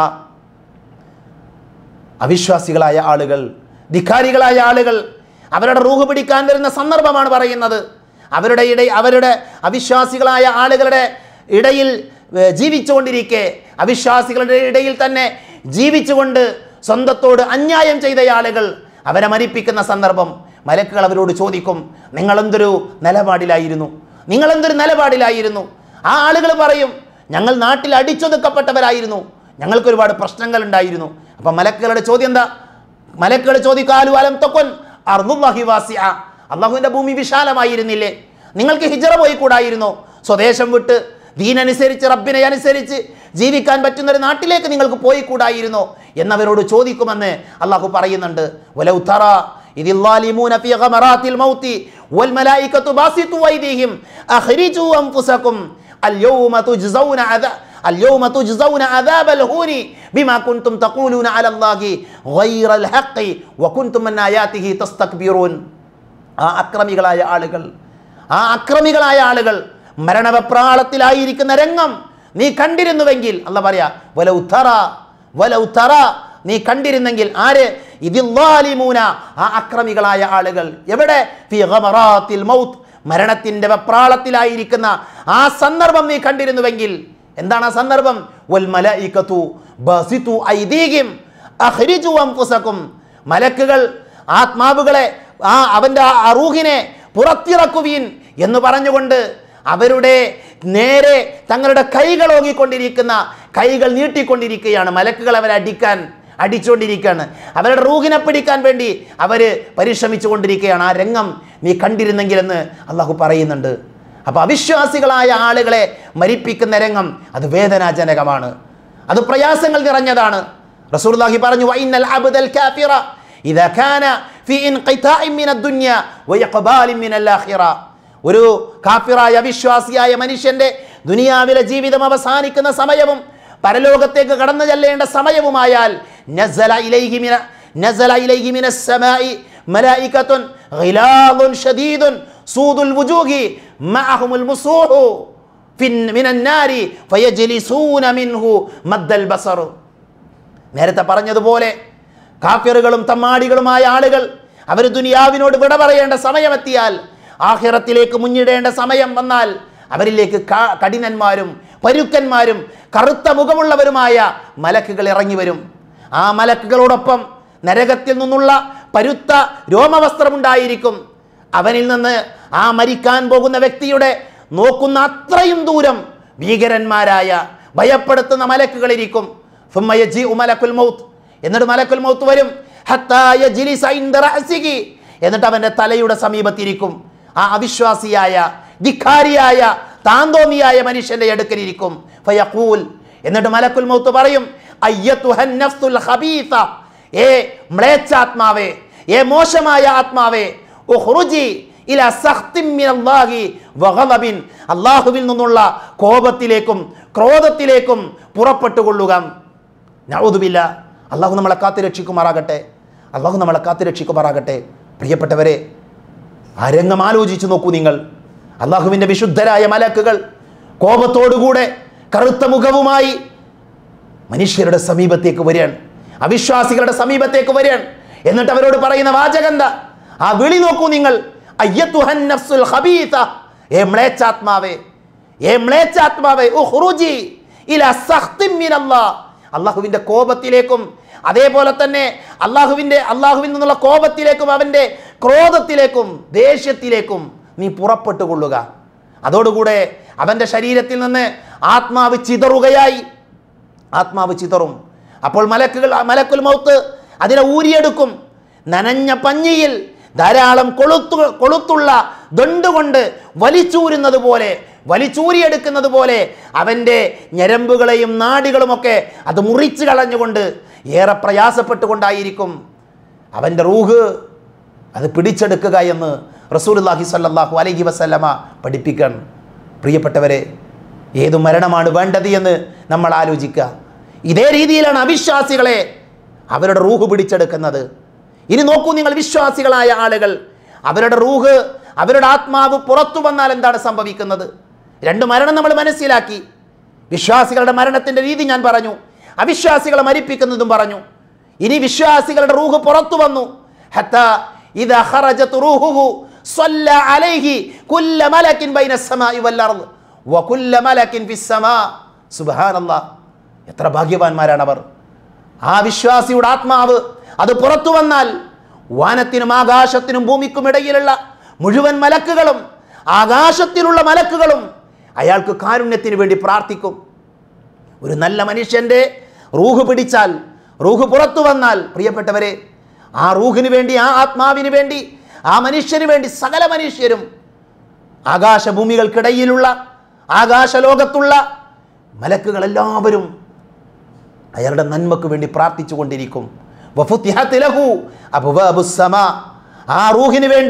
അവിശ്വാസികളായ ആളുകൾ ധിക്കാരികളായ ആളുകൾ അവരുടെ റൂഹ് പിടിക്കാൻ വരുന്ന സന്ദർഭമാണ് പറയുന്നത് അവരുടെ ഇട അവരുടെ അവിശ്വാസികളായ ആളുകളുടെ ഇടയിൽ ഏർ, ജീവിച്ചുകൊണ്ടിരിക്കെ അവിശ്വാസികളുടെ ഇടയിൽ തന്നെ ജീവിച്ചുകൊണ്ട് സ്വന്തത്തോട് അന്യായം ചെയ്ത ആളുകൾ അവരെ മരിപ്പിക്കുന്ന സന്ദർഭം മലക്കുകൾ അവരോട് ചോദിക്കും നിങ്ങളെന്തൊരു നിലപാടിലായിരുന്നു നിങ്ങളെന്തൊരു നിലപാടിലായിരുന്നു ആ ആളുകൾ പറയും ഞങ്ങൾ നാട്ടിൽ അടിച്ചൊതുക്കപ്പെട്ടവരായിരുന്നു ഞങ്ങൾക്ക് ഒരുപാട് പ്രശ്നങ്ങൾ ഉണ്ടായിരുന്നു അപ്പം മലക്കുകളുടെ ചോദ്യം എന്താ മലക്കുകൾ ചോദിക്കാലു അലം തൊക്കൊൻ അർദുല്ലാഹി വാസിഅ അള്ളാഹുവിൻ്റെ ഭൂമി വിശാലമായിരുന്നില്ലേ നിങ്ങൾക്ക് ഹിജറ പോയി കൂടായിരുന്നോ സ്വദേശം വിട്ട് ദീനനുസരിച്ച് റബ്ബിനെ അനുസരിച്ച് ജീവിക്കാൻ പറ്റുന്ന ഒരു നാട്ടിലേക്ക് നിങ്ങൾക്ക് പോയി കൂടായിരുന്നോ എന്നവരോട് ചോദിക്കുമെന്ന് അള്ളാഹു പറയുന്നുണ്ട് വലൗ തറ إذ الظالمون في غمرات الموت വൽ മലായികത്തു ബാസിതു ഐദിഹിം അഖ്രിജു അൻഫുസകും അൽയൗമ തുജ്സൗന അദാ اليوم تجزون عذاب الهون بما كنتم تقولون على الله غير الحق وكنتم من آياته تستكبرون ആ അക്രമികളായ ആളുകൾ ആ അക്രമികളായ ആളുകൾ മരണവപ്രാളത്തിലായിരിക്കുന്ന രംഗം നീ കണ്ടിരുന്നുവെങ്കിൽ അല്ല പറയാ വല ഉത്തറ വല ഉത്തറ നീ കണ്ടിരുന്നെങ്കിൽ ആര് ഇതില്ലാലിമൂന ആ അക്രമികളായ ആളുകൾ എവിടെ ഫി ഗമറാത്തിൽ മൗത്ത് മരണത്തിന്റെ വെപ്രാളത്തിലായിരിക്കുന്ന ആ സന്ദർഭം നീ കണ്ടിരുന്നുവെങ്കിൽ എന്താണ് ആ സന്ദർഭം വൽ മലഇകതു ബസിതു ഐദീഹിം അഖ്രിജു അൻഫുസകും മലക്കുകൾ ആത്മാവുകളെ ആ അവൻ്റെ ആ അറൂഹിനെ പുറത്തിറക്കുവീൻ എന്ന് പറഞ്ഞുകൊണ്ട് അവരുടെ നേരെ തങ്ങളുടെ കൈകൾ ഓങ്ങിക്കൊണ്ടിരിക്കുന്ന കൈകൾ നീട്ടിക്കൊണ്ടിരിക്കുകയാണ് മലക്കുകൾ അവരെ അടിക്കാൻ അടിച്ചുകൊണ്ടിരിക്കുകയാണ് അവരുടെ റൂഹിനെ പിടിക്കാൻ വേണ്ടി അവർ പരിശ്രമിച്ചു കൊണ്ടിരിക്കുകയാണ് ആ രംഗം നീ കണ്ടിരുന്നെങ്കിലെന്ന് അള്ളാഹു പറയുന്നുണ്ട് അപ്പോൾ അവിശ്വാസികളായ ആളുകളെ മരിപ്പിക്കുന്ന രംഗം അത് വേദനാജനകമാണ് അത് പ്രയാസങ്ങൾ നിറഞ്ഞതാണ് റസൂലുള്ളാഹി പറഞ്ഞു വൈനൽ അബ്ദൽ കാഫിറ ഇദാ കാന ഫീ ഇൻഖിതാഇൻ മിനദ് ദുനിയ വയഖ്ബാലിൻ മിനൽ ആഖിറ ഒരു കാഫിറായ അവിശ്വാസിയായ മനുഷ്യന്റെ ദുനിയാവിലെ ജീവിതം അവസാനിക്കുന്ന സമയവും പരലോകത്തേക്ക് കടന്നു ചെല്ലേണ്ട സമയവുമായാൽ നസല ഇലൈഹി മിന നസല ഇലൈഹി മിനസ് സമാഇ മലായികത്തുൻ ഗിലാദുൻ ഷദീദുൻ സൂദുൽ വുജൂഹി മഅഹുമുൽ മുസൂഹു ഫിൻ മിനൻ നാരി ഫയജ്ലിസൂന മിൻഹു മദ്ദൽ ബസർ നേരത്തെ പറഞ്ഞതുപോലെ കാഫിറുകളും തമ്മാടികളുമായ ആളുകൾ അവർ ദുനിയാവിനോട് വിട പറയേണ്ട സമയമെത്തിയാൽ ആഹിറത്തിലേക്ക് മുന്നിടേണ്ട സമയം വന്നാൽ അവരിലേക്ക് ക- കഠിനന്മാരും പരുക്കന്മാരും കറുത്ത മുഖമുള്ളവരുമായ മലക്കുകൾ ഇറങ്ങി വരും ആ മലക്കുകളോടൊപ്പം നരകത്തിൽ നിന്നുള്ള പരുത്ത രോമവസ്ത്രമുണ്ടായിരിക്കും അവനിൽ നിന്ന് ആ മരിക്കാൻ പോകുന്ന വ്യക്തിയുടെ നോക്കുന്ന അത്രയും ദൂരം ഭീകരന്മാരായ ഭയപ്പെടുത്തുന്ന മലക്കുകളിരിക്കും ثم يجيء ملك الموت എന്നിട്ട് മലക്കുൽ മൗത്ത് വരും ഹത്താ യജ്ലിസ ഇൻദ റഅസിഹി. എന്നിട്ട് അവന്റെ തലയുടെ സമീപത്തിരിക്കും ആ അവിശ്വാസിയായ ധിക്കാരിയായ താന്തോന്നിയായ മനുഷ്യന്റെ അടുക്കലിരിക്കും ഫയഖൂൽ എന്നിട്ട് മലക്കുൽ മൗത്ത് പറയും അയ്യത്തുഹൻ നഫ്സുൽ ഖബീസ ഏ മ്ലേച്ഛാത്മാവേ ഏ മോശമായ ആത്മാവേ ഉഖ്റുജി ഇല സഖ്തിൻ മിനല്ലാഹി വഗളബിൻ അല്ലാഹുവിൽ നിന്നുള്ള കോപത്തിലേക്കും ക്രോധത്തിലേക്കും പുറപ്പെട്ടുകൊള്ളുക നൗദുബില്ല അള്ളാഹു നമ്മളെ കാത്തു രക്ഷിക്കുമാറാകട്ടെ അള്ളാഹു നമ്മളെ കാത്തു രക്ഷിക്കുമാറാകട്ടെ പ്രിയപ്പെട്ടവരെ ആ രംഗം ആലോചിച്ചു നോക്കൂ നിങ്ങൾ അള്ളാഹുവിൻ്റെ വിശുദ്ധരായ മലക്കുകൾ കോപത്തോടുകൂടെ കറുത്ത മുഖവുമായി മനുഷ്യരുടെ സമീപത്തേക്ക് വരികയാണ് അവിശ്വാസികളുടെ സമീപത്തേക്ക് വരികയാണ് എന്നിട്ട് അവരോട് പറയുന്ന വാചകന്ത ആ വിളി നോക്കൂ നിങ്ങൾ അയ്യത്തുഹൻ നഫ്സുൽ ഖബീസ ഏ മ്ലേച്ഛാത്മാവേ ഏ മ്ലേച്ഛാത്മാവേ ഉഖ്റുജി ഇലാ സഖ്തിൻ മിനല്ലാഹ് അള്ളാഹുവിൻ്റെ കോപത്തിലേക്കും അതേപോലെ തന്നെ അള്ളാഹുവിൻ്റെ അള്ളാഹുവിൽ നിന്നുള്ള കോപത്തിലേക്കും അവൻ്റെ ക്രോധത്തിലേക്കും ദേഷ്യത്തിലേക്കും നീ പുറപ്പെട്ടു കൊള്ളുക അതോടുകൂടെ അവൻ്റെ ശരീരത്തിൽ നിന്ന് ആത്മാവ് ചിതറുകയായി ആത്മാവ് ചിതറും അപ്പോൾ മലക്കുകൾ മലക്കുൽ മൗത്ത് അതിനെ ഊരിയെടുക്കും നനഞ്ഞ പഞ്ഞിയിൽ ധാരാളം കൊളുത്തു കൊളുത്തുള്ള ദണ്ടുകൊണ്ട് വലിച്ചൂരുന്നത് പോലെ വലിച്ചൂരിയെടുക്കുന്നത് പോലെ അവൻ്റെ ഞരമ്പുകളെയും നാടികളുമൊക്കെ അത് മുറിച്ച് കളഞ്ഞുകൊണ്ട് ഏറെ പ്രയാസപ്പെട്ടുകൊണ്ടായിരിക്കും അവൻ്റെ റൂഹ് അത് പിടിച്ചെടുക്കുക എന്ന് റസൂലുള്ളാഹി സ്വല്ലല്ലാഹു അലൈഹി വസല്ലമ പഠിപ്പിക്കാൻ പ്രിയപ്പെട്ടവരെ ഏതു മരണമാണ് വേണ്ടത് എന്ന് നമ്മൾ ആലോചിക്കുക ഇതേ രീതിയിലാണ് അവിശ്വാസികളെ അവരുടെ റൂഹ് പിടിച്ചെടുക്കുന്നത് ഇനി നോക്കൂ നിങ്ങൾ വിശ്വാസികളായ ആളുകൾ അവരുടെ റൂഹ് അവരുടെ ആത്മാവ് പുറത്തു വന്നാൽ എന്താണ് സംഭവിക്കുന്നത് രണ്ട് മരണം നമ്മൾ മനസ്സിലാക്കി വിശ്വാസികളുടെ മരണത്തിൻ്റെ രീതി ഞാൻ പറഞ്ഞു അവിശ്വാസികളെ മരിപ്പിക്കുന്നതും പറഞ്ഞു ഇനി വിശ്വാസികളുടെ റൂഹ് പുറത്തു വന്നു ഹത്താ ഇദാ ഖറജത് റൂഹുഹു സ്വല്ല അലൈഹി കുല്ല മലക്കിൻ ബൈന السماء والارض വകുല്ല മലക്കിൻ ഫിസ് സമാ സുബ്ഹാനല്ലാഹ് എത്ര ഭാഗ്യവാന്മാരാണ് അവർ ആ വിശ്വാസിയുടെ ആത്മാവ് അത് പുറത്തു വന്നാൽ വാനത്തിനും ആകാശത്തിനും ഭൂമിക്കും ഇടയിലുള്ള മുഴുവൻ മലക്കുകളും ആകാശത്തിലുള്ള മലക്കുകളും അയാൾക്ക് കാരുണ്യത്തിന് വേണ്ടി പ്രാർത്ഥിക്കും ഒരു നല്ല മനുഷ്യൻ്റെ റൂഹ് പിടിച്ചാൽ റൂഹ് പുറത്തു വന്നാൽ പ്രിയപ്പെട്ടവരെ ആ റൂഹിന് വേണ്ടി ആ ആത്മാവിന് വേണ്ടി ആ മനുഷ്യന് വേണ്ടി സകല മനുഷ്യരും ആകാശഭൂമികൾക്കിടയിലുള്ള ആകാശലോകത്തുള്ള മലക്കുകൾ എല്ലാവരും അയാളുടെ നന്മക്ക് വേണ്ടി പ്രാർത്ഥിച്ചു കൊണ്ടിരിക്കും വഫുത്തിഹത്ത് ലഹു അബ്വാബുസ് സമാ. ആ റൂഹിന് വേണ്ടി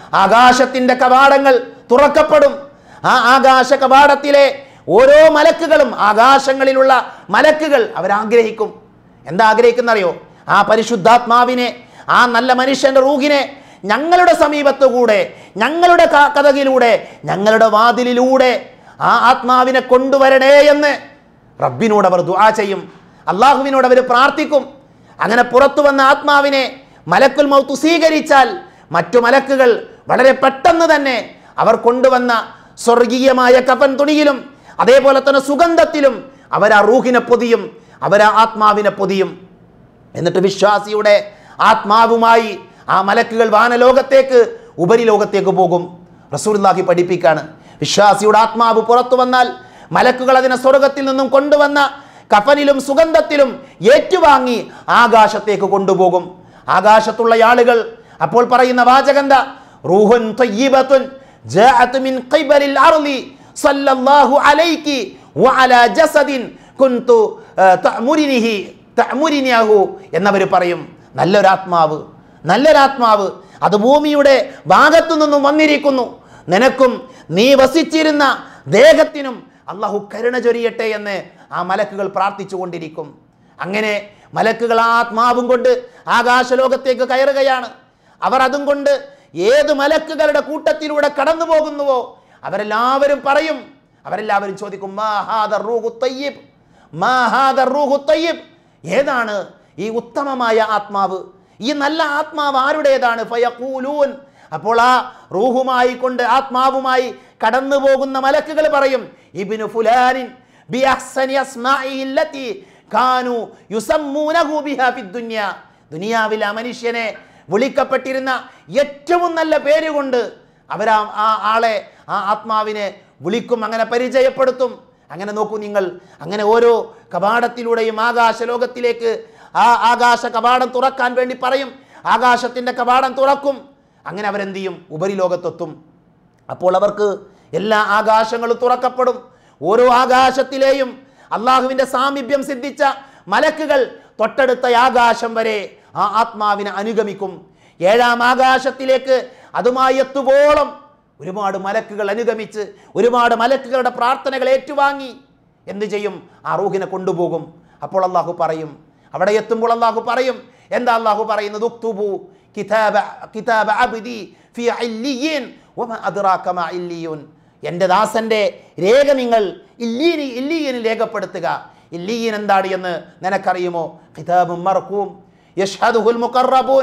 ആകാശത്തിൻ്റെ കവാടങ്ങൾ തുറക്കപ്പെടും ആ ആകാശ കവാടത്തിലെ ഓരോ മലക്കുകളും ആകാശങ്ങളിലുള്ള മലക്കുകൾ അവരാഗ്രഹിക്കും എന്താ ആഗ്രഹിക്കുന്നറിയോ ആ പരിശുദ്ധാത്മാവിനെ ആ നല്ല മനുഷ്യന്റെ റൂഹിനെ ഞങ്ങളുടെ സമീപത്തു കൂടെ ഞങ്ങളുടെ ക- കഥകിലൂടെ ഞങ്ങളുടെ വാതിലിലൂടെ ആ ആത്മാവിനെ കൊണ്ടുവരണേ എന്ന് റബ്ബിനോട് അവർ ദുആ ചെയ്യും അള്ളാഹുവിനോട് അവർ പ്രാർത്ഥിക്കും അങ്ങനെ പുറത്തു വന്ന ആത്മാവിനെ മലക്കുൽ മൗത്ത് സ്വീകരിച്ചാൽ മറ്റു മലക്കുകൾ വളരെ പെട്ടെന്ന് തന്നെ അവർ കൊണ്ടുവന്ന സ്വർഗീയമായ കഫൻ തുണിയിലും അതേപോലെ തന്നെ സുഗന്ധത്തിലും അവർ ആ റൂഹിനെ പൊതിയും അവർ ആ ആത്മാവിനെ പൊതിയും എന്നിട്ട് വിശ്വാസിയുടെ ആത്മാവുമായി ആ മലക്കുകൾ വാനലോകത്തേക്ക് ഉപരിലോകത്തേക്ക് പോകും റസൂലുള്ളാഹി പഠിപ്പിക്കാണ് വിശ്വാസിയുടെ ആത്മാവ് പുറത്തു വന്നാൽ മലക്കുകൾ അതിനെ സ്വർഗത്തിൽ നിന്നും കൊണ്ടുവന്ന കഫനിലും സുഗന്ധത്തിലും ഏറ്റുവാങ്ങി ആകാശത്തേക്ക് കൊണ്ടുപോകും ആകാശത്തുള്ള ആളുകൾ അപ്പോൾ പറയുന്ന വാചകന്ത റൂഹുൻ ത്വയ്യിബത്തുൻ ജാഅത്ത് മിൻ ഖിബലിൽ അർളി സല്ലല്ലാഹു അലൈകി വഅലാ ജസദിൻ കുന്തു ആ, തഅമുരിനിഹി തഅമുരിനിയഹു എന്നവർ പറയും നല്ലൊരാത്മാവ് നല്ലൊരാത്മാവ് അത് ഭൂമിയുടെ ഭാഗത്തു നിന്നും വന്നിരിക്കുന്നു നിനക്കും നീ വസിച്ചിരുന്ന ദേഹത്തിനും അള്ളാഹു കരുണ ചൊരിയട്ടെ എന്ന് ആ മലക്കുകൾ പ്രാർത്ഥിച്ചു കൊണ്ടിരിക്കും അങ്ങനെ മലക്കുകൾ ആ ആത്മാവും കൊണ്ട് ആകാശലോകത്തേക്ക് കയറുകയാണ് അവർ അതും കൊണ്ട് ഏത് മലക്കുകളുടെ കൂട്ടത്തിലൂടെ കടന്നു പോകുന്നുവോ അവരെല്ലാവരും പറയും അവരെല്ലാവരും ചോദിക്കും "മാ ഹാദ റൂഹു തയ്യിബ്? മാ ഹാദ റൂഹു തയ്യിബ്?" ഏതാണ് ഈ ഉത്തമമായ ആത്മാവ് ഈ നല്ല ആത്മാവ് ആരുടേതാണ് ഫയഖൂലൂൻ അപ്പോൾ ആ റൂഹുമായി കൊണ്ട് ആത്മാവുമായി കടന്നു പോകുന്ന മലക്കുകൾ പറയും ഇബ്നു ഫുലാനിൻ ബിഅഹ്സനി അസ്മാഇഹി അല്ലതി കാനു യുസമ്മൂനഹു ബിഹാ ഫിദ്ദുനിയ ദുനിയാവിൽ ആ മനുഷ്യനെ വിളിക്കപ്പെട്ടിരുന്ന ഏറ്റവും നല്ല പേര് കൊണ്ട് അവരാ ആ ആളെ ആ ആത്മാവിനെ വിളിക്കും അങ്ങനെ പരിചയപ്പെടുത്തും അങ്ങനെ നോക്കൂ നിങ്ങൾ അങ്ങനെ ഓരോ കവാടത്തിലൂടെയും ആകാശ ലോകത്തിലേക്ക് ആ ആകാശ കവാടം തുറക്കാൻ വേണ്ടി പറയും ആകാശത്തിൻ്റെ കവാടം തുറക്കും അങ്ങനെ അവരെന്ത് ചെയ്യും ഉപരിലോകത്തെത്തും അപ്പോൾ അവർക്ക് എല്ലാ ആകാശങ്ങളും തുറക്കപ്പെടും ഓരോ ആകാശത്തിലെയും അള്ളാഹുവിൻ്റെ സാമീപ്യം സിദ്ധിച്ച മലക്കുകൾ തൊട്ടടുത്ത ആകാശം വരെ ആ ആത്മാവിനെ അനുഗമിക്കും ഏഴാം ആകാശത്തിലേക്ക് അതുമായി എത്തുവോളം ഒരുപാട് മലക്കുകൾ അനുഗമിച്ച് ഒരുപാട് മലക്കുകളുടെ പ്രാർത്ഥനകൾ ഏറ്റുവാങ്ങി എന്ത് ചെയ്യും ആ റൂഹിനെ കൊണ്ടുപോകും അപ്പോൾ അള്ളാഹു പറയും അവിടെ എത്തുമ്പോൾ അള്ളാഹു പറയും എന്താ അള്ളാഹു പറയുന്നത് ഉക്തുബു കിതാബ കിതാബ അബ്ദി ഫി ഇല്ലിയീൻ വമാ അദ്റാക മാ ഇല്ലിയൂൻ എൻ്റെ ദാസൻ്റെ രേഖ നിങ്ങൾ ഇല്ലീനി ഇല്ലീയനിൽ രേഖപ്പെടുത്തുക ഇല്ലീയൻ എന്താണ് എന്ന് നിനക്കറിയുമോ കിതാബും മർക്കൂം യഷ്ഹദുഹുൽ മുഖറബൂൻ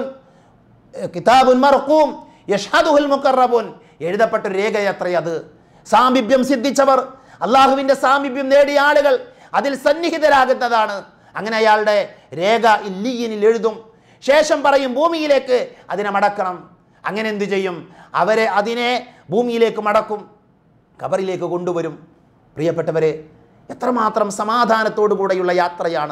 കിതാബുൻ മർക്കൂം യഷ്ഹദുഹുൽ മുഖറബൂൻ എഴുതപ്പെട്ട ഒരു രേഖ അത് സാമീപ്യം സിദ്ധിച്ചവർ അള്ളാഹുവിൻ്റെ സാമീപ്യം നേടിയ ആളുകൾ അതിൽ സന്നിഹിതരാകുന്നതാണ് അങ്ങനെ അയാളുടെ രേഖ ഇല്ലീയനിൽ എഴുതും ശേഷം പറയും ഭൂമിയിലേക്ക് അതിനെ മടക്കണം അങ്ങനെ എന്തു ചെയ്യും അവരെ അതിനെ ഭൂമിയിലേക്ക് മടക്കും കബറിലേക്ക് കൊണ്ടുവരും പ്രിയപ്പെട്ടവരെ എത്രമാത്രം സമാധാനത്തോടു കൂടെയുള്ള യാത്രയാണ്